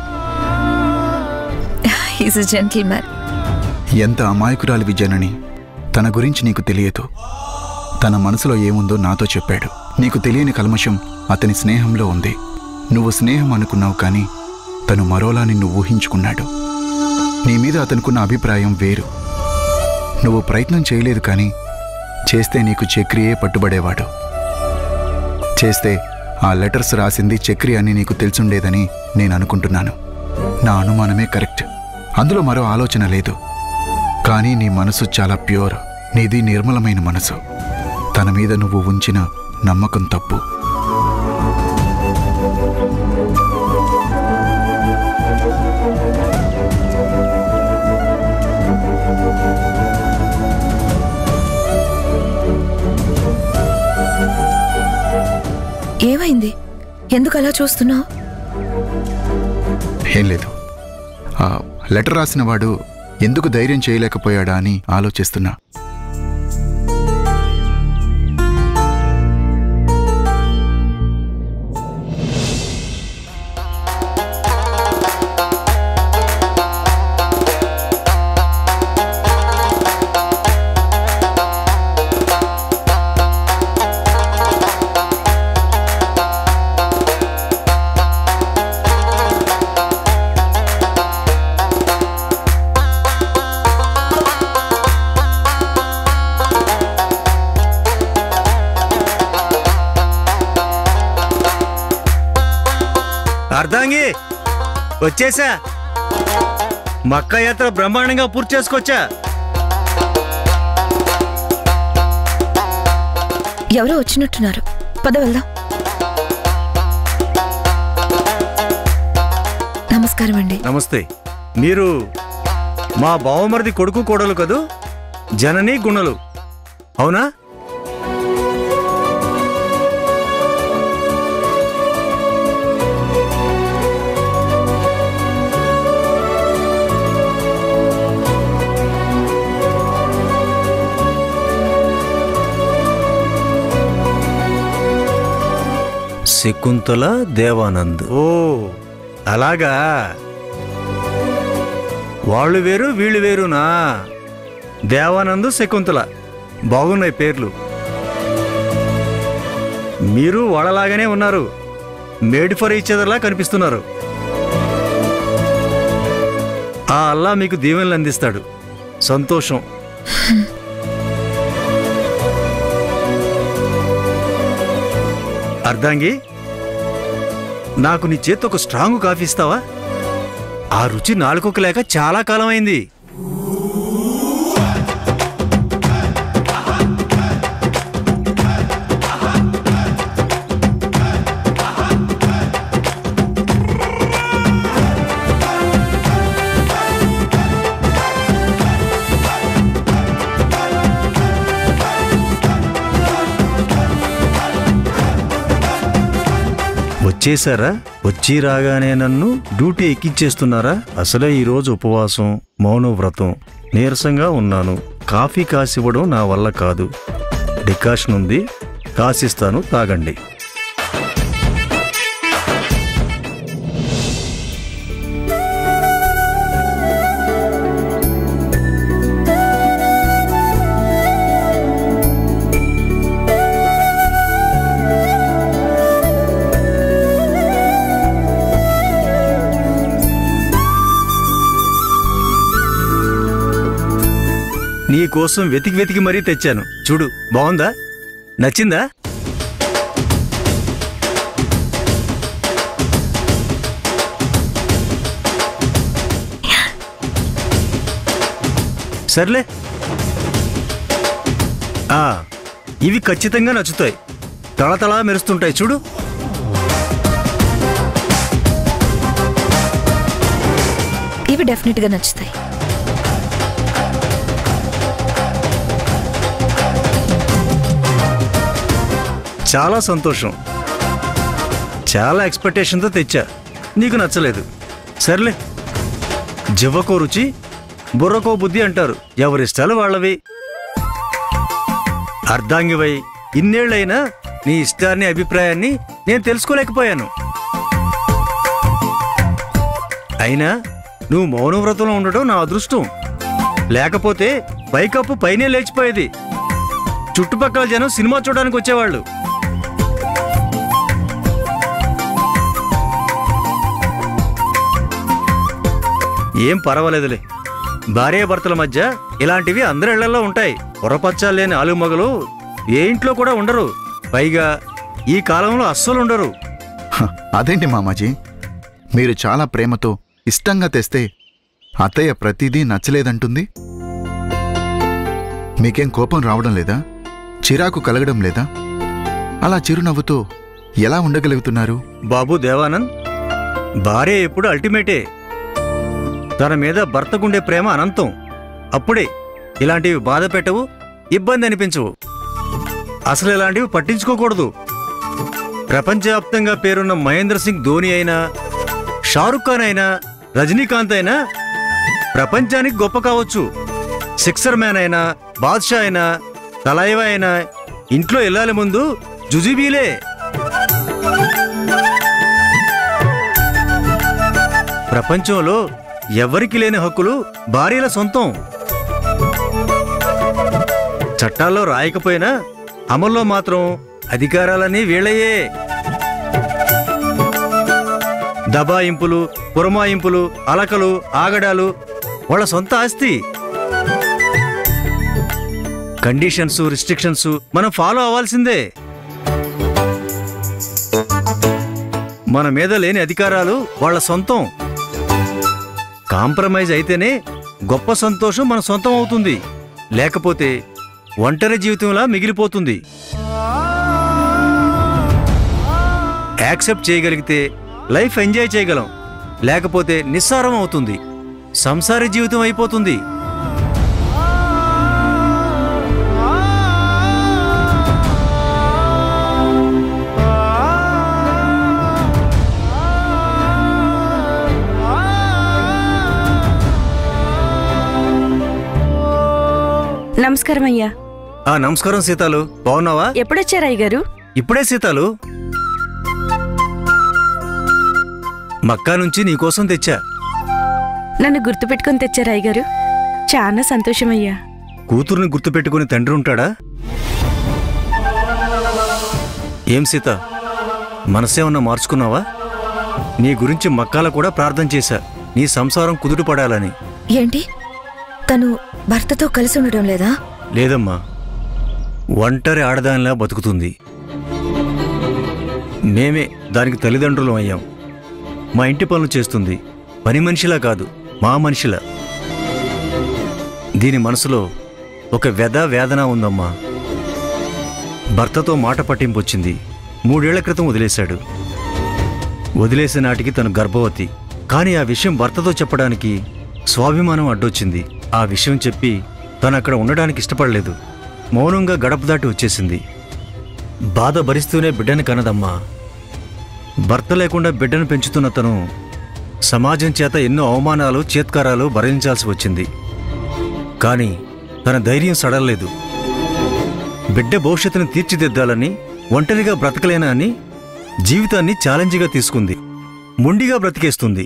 ఈజ్ అ జెంటిల్ మ్యాన్ ఎంత అమాయకురాలి విజయనని తన గురించి నీకు తెలియదు తన మనసులో ఏముందో నాతో చెప్పాడు నీకు తెలియని కల్మషం అతని స్నేహంలో ఉంది నువ్వు స్నేహం అనుకున్నావు కానీ తను మరోలా నిన్ను ఊహించుకున్నాడు నీ మీద అతనుకున్న అభిప్రాయం వేరు నువ్వు ప్రయత్నం చేయలేదు కానీ చేస్తే నీకు చక్రియే పట్టుబడేవాడు చేస్తే ఆ లెటర్స్ రాసింది చక్రి అని నీకు తెలుసుండేదని నేను అనుకుంటున్నాను నా అనుమానమే కరెక్ట్ అందులో మరో ఆలోచన లేదు కానీ నీ మనసు చాలా ప్యూర్ నీది నిర్మలమైన మనసు తన మీద నువ్వు ఉంచిన నమ్మకం తప్పు ఏమైంది ఎందుకు అలా చూస్తున్నావు ఏం లేదు ఆ లెటర్ రాసిన వాడు ఎందుకు ధైర్యం చేయలేకపోయాడా అని ఆలోచిస్తున్నా అర్ధాంగి వచ్చేసా మక్క యాత్ర బ్రహ్మాండంగా పూర్తి చేసుకొచ్చా ఎవరో వచ్చినట్టున్నారు పద వెళ్దాం నమస్కారం అండి నమస్తే మీరు మా బావమరిది కొడుకు కోడలు కదూ జనని గుణలు అవునా శకుంతల దేవానంద్ ఓ అలాగా వాళ్ళు వేరు వీళ్ళు వేరునా దేవానంద్ శకుంతల బాగున్నాయి పేర్లు మీరు వాళ్ళలాగానే ఉన్నారు మేడ్ ఫర్ ఈచ్ అదర్లా కనిపిస్తున్నారు ఆ అల్లా మీకు దీవెనలు అందిస్తాడు సంతోషం అర్ధాంగి నాకు నీ చేతి ఒక స్ట్రాంగ్ కాఫీ ఇస్తావా ఆ రుచి నాలుకొక లేక చాలా కాలం అయింది వచ్చేసారా వచ్చి రాగానే నన్ను డ్యూటీ ఎక్కించేస్తున్నారా అసలే ఈరోజు ఉపవాసం మౌన వ్రతం నీరసంగా ఉన్నాను కాఫీ కాసివ్వడం నా వల్ల కాదు డికాషన్ ఉంది కాసిస్తాను తాగండి నీ కోసం వెతికి వెతికి మరీ తెచ్చాను చూడు బాగుందా నచ్చిందా సర్లే ఆ, ఇవి ఖచ్చితంగా నచ్చుతాయి తళతళ మెరుస్తుంటాయి చూడు ఇవి డెఫినెట్ గా నచ్చుతాయి చాలా సంతోషం చాలా ఎక్స్పెక్టేషన్తో తెచ్చా నీకు నచ్చలేదు సర్లే జివ్వకో రుచి బుర్రకో బుద్ధి అంటారు ఎవరిష్టాలు వాళ్ళవి అర్ధాంగివై ఇన్నేళ్లైనా నీ ఇష్టాన్ని అభిప్రాయాన్ని నేను తెలుసుకోలేకపోయాను అయినా నువ్వు మౌనవ్రతంలో ఉండటం నా అదృష్టం లేకపోతే పైకప్పు పైనే లేచిపోయేది చుట్టుపక్కల జనం సినిమా చూడడానికి వచ్చేవాళ్ళు ఏం పర్వాలేదులే భార్యాభర్తల మధ్య ఇలాంటివి అందరి ఇళ్లలో ఉంటాయి పొరపచ్చాలు లేని ఆలుమగలు ఏ ఇంట్లో కూడా ఉండరు పైగా ఈ కాలంలో అస్సలు ఉండరు హ, అదేంటి మామాజీ మీరు చాలా ప్రేమతో ఇష్టంగా తెస్తే అత్తయ్య ప్రతిదీ నచ్చలేదంటుంది మీకేం కోపం రావడం లేదా చిరాకు కలగడం లేదా అలా చిరునవ్వుతో ఎలా ఉండగలుగుతున్నారు బాబు దేవానంద్ భార్య ఎప్పుడు అల్టిమేటే తన మీద భర్తకుండే ప్రేమ అనంతం అప్పుడే ఇలాంటివి బాధ పెట్టవు ఇబ్బంది అనిపించవు అసలు ఇలాంటివి పట్టించుకోకూడదు ప్రపంచవ్యాప్తంగా పేరున్న మహేంద్ర సింగ్ ధోని అయినా షారుఖ్ ఖాన్ అయినా రజనీకాంత్ అయినా ప్రపంచానికి గొప్ప కావచ్చు సిక్సర్ మ్యాన్ అయినా బాద్షా అయినా తలైవా అయినా ఇంట్లో వెళ్ళాలి ముందు జుజుబీలే ప్రపంచంలో ఎవరికి లేని హక్కులు భార్యల సొంతం చట్టాల్లో రాయకపోయినా అమల్లో మాత్రం అధికారాలన్నీ వీళ్ళయే దబాయింపులు పురమాయింపులు అలకలు ఆగడాలు వాళ్ళ సొంత ఆస్తి కండిషన్స్ రిస్ట్రిక్షన్స్ మనం ఫాలో అవ్వాల్సిందే మన మీద లేని అధికారాలు వాళ్ళ సొంతం కాంప్రమైజ్ అయితేనే గొప్ప సంతోషం మన సొంతం అవుతుంది లేకపోతే ఒంటరి జీవితంలా మిగిలిపోతుంది యాక్సెప్ట్ చేయగలిగితే లైఫ్ ఎంజాయ్ చేయగలం లేకపోతే నిస్సారం అవుతుంది సంసార జీవితం అయిపోతుంది నమస్కారం అయ్యా ఆ నమస్కారం సీతాలు బాగున్నావా ఎప్పుడొచ్చారు అయ్యగారు ఇప్పుడే సీతాలు మక్కా నుంచి నీకోసం తెచ్చా నన్ను గుర్తుపెట్టుకొని తెచ్చారు అయ్యగారు చాలా సంతోషం అయ్యా కూతుర్ని గుర్తుపెట్టుకుని తండ్రి ఉంటాడా ఏం సీత మనసేమన్నా మార్చుకున్నావా నీ గురించి మక్కాల కూడా ప్రార్థన చేశా నీ సంసారం కుదుట పడాలని ఏంటి తను భర్తతో కలిసి ఉండడం లేదా లేదమ్మా ఒంటరి ఆడదానిలా బతుకుతుంది మేమే దానికి తల్లిదండ్రులం అయ్యాం మా ఇంటి పనులు చేస్తుంది పని మనిషిలా కాదు మా మనిషిలా దీని మనసులో ఒక వ్యధ వేదన ఉందమ్మా భర్తతో మాట పట్టింపొచ్చింది మూడేళ్ల క్రితం వదిలేశాడు వదిలేసే నాటికి తను గర్భవతి కానీ ఆ విషయం భర్తతో చెప్పడానికి స్వాభిమానం అడ్డొచ్చింది ఆ విషయం చెప్పి తను అక్కడ ఉండడానికి ఇష్టపడలేదు మౌనంగా గడప దాటి వచ్చేసింది బాధ భరిస్తూనే బిడ్డని కనదమ్మా భర్త లేకుండా బిడ్డను పెంచుతున్న తను సమాజం చేత ఎన్నో అవమానాలు చేత్కారాలు భరించాల్సి వచ్చింది కానీ తన ధైర్యం సడలేదు బిడ్డ భవిష్యత్తును తీర్చిదిద్దాలని ఒంటరిగా బ్రతకలేనా అని జీవితాన్ని ఛాలెంజ్గా తీసుకుంది మొండిగా బ్రతికేస్తుంది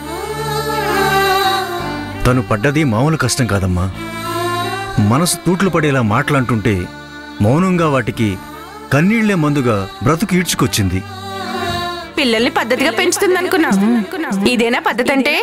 తను పడ్డది మామూలు కష్టం కాదమ్మా మనసు తూట్లు పడేలా మాటలంటుంటే మౌనంగా వాటికి కన్నీళ్లే మందుగా బ్రతుకు ఈడ్చుకొచ్చింది పిల్లల్ని పద్ధతిగా పెంచుతుంది అనుకున్నా ఇదేనా పద్ధతి అంటే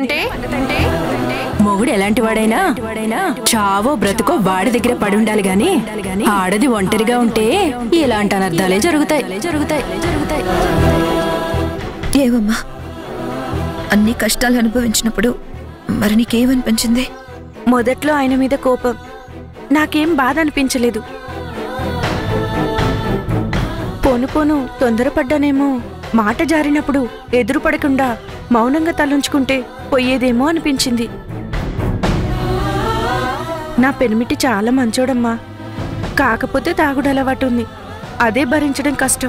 మొగుడు ఎలాంటి వాడైనా చావో బ్రతుకో వాడి దగ్గర పడి ఉండాలి గాని ఆడది ఒంటరిగా ఉంటే ఇలాంటి అనర్థాలే జరుగుతాయి జరుగుతాయి జరుగుతాయి ఏవమ్మా అన్ని కష్టాలు అనుభవించినప్పుడు మరి నీకేమనిపించింది మొదట్లో ఆయన మీద కోపం నాకేం బాధ అనిపించలేదు పోను పోను తొందరపడ్డానేమో మాట జారినప్పుడు ఎదురు పడకుండా మౌనంగా తలుంచుకుంటే పోయేదేమో అనిపించింది నా పెనిమిటి చాలా మంచోడమ్మా కాకపోతే తాగుడు అలవాటు ఉంది అదే భరించడం కష్టం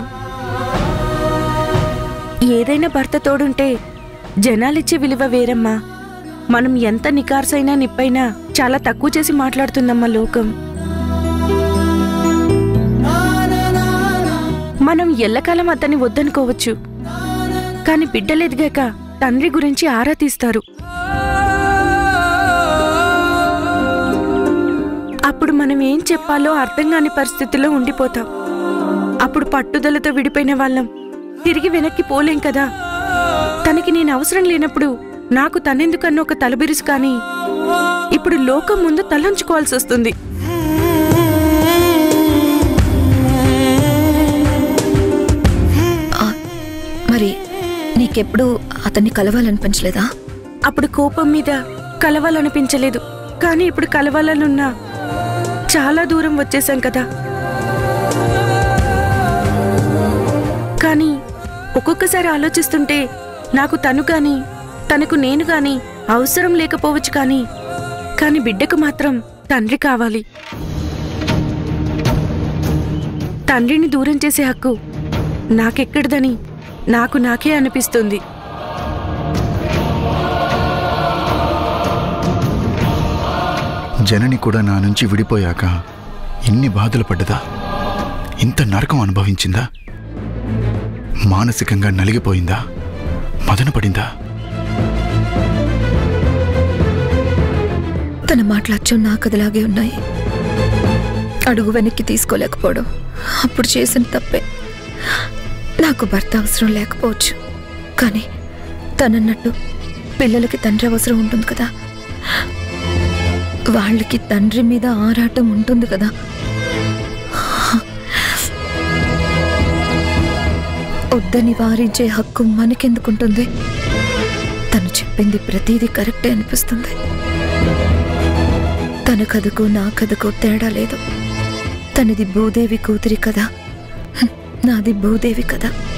ఏదైనా భర్త తోడుంటే జనాలిచ్చే విలువ వేరమ్మా మనం ఎంత నికార్సైనా నిప్పైనా చాలా తక్కువ చేసి మాట్లాడుతుందమ్మా లోకం నానా ఎల్లకాలం అతన్ని వద్దనుకోవచ్చు కాని బిడ్డలెదిగాక తండ్రి గురించి ఆరా తీస్తారు అప్పుడు మనం ఏం చెప్పాలో అర్థం కాని పరిస్థితిలో ఉండిపోతాం అప్పుడు పట్టుదలతో విడిపోయిన వాళ్ళం తిరిగి వెనక్కి పోలేం కదా తనకి నేను అవసరం లేనప్పుడు నాకు తనెందుకన్న ఒక తలబిరుసు కానీ ఇప్పుడు లోకం ముందు తలంచుకోవాల్సి వస్తుంది ఆ, మరి నీకెప్పుడు అతన్ని కలవాలనిపించలేదా అప్పుడు కోపం మీద కలవాలనిపించలేదు కానీ ఇప్పుడు కలవాలనున్నా చాలా దూరం వచ్చేసాం కదా కానీ ఒక్కొక్కసారి ఆలోచిస్తుంటే నాకు తను గాని తనకు నేను గాని అవసరం లేకపోవచ్చు కానీ కానీ బిడ్డకు మాత్రం తండ్రి కావాలి తండ్రిని దూరం చేసే హక్కు నాకెక్కడిదని నాకు నాకే అనిపిస్తుంది జనని కూడా నా నుంచి విడిపోయాక ఇన్ని బాధలు పడ్డదా ఇంత నరకం అనుభవించిందా మానసికంగా నలిగిపోయిందా మదన పడిందా తన మాటలచ్చం నా కథలాగే ఉన్నాయి అడుగు వెనక్కి తీసుకోలేకపోవడం అప్పుడు చేసిన తప్పే నాకు భర్త అవసరం లేకపోవచ్చు కానీ తనన్నట్టు పిల్లలకి తండ్రి అవసరం ఉంటుంది కదా వాళ్ళకి తండ్రి మీద ఆరాటం ఉంటుంది కదా వద్దని వారించే హక్కు మనకెందుకుంటుంది తను చెప్పింది ప్రతిదీ కరెక్టే అనిపిస్తుంది తన కథకు నా కథకు తేడా లేదు తనది భూదేవి కూతురి కదా హ్మ్, నాది భూదేవి కదా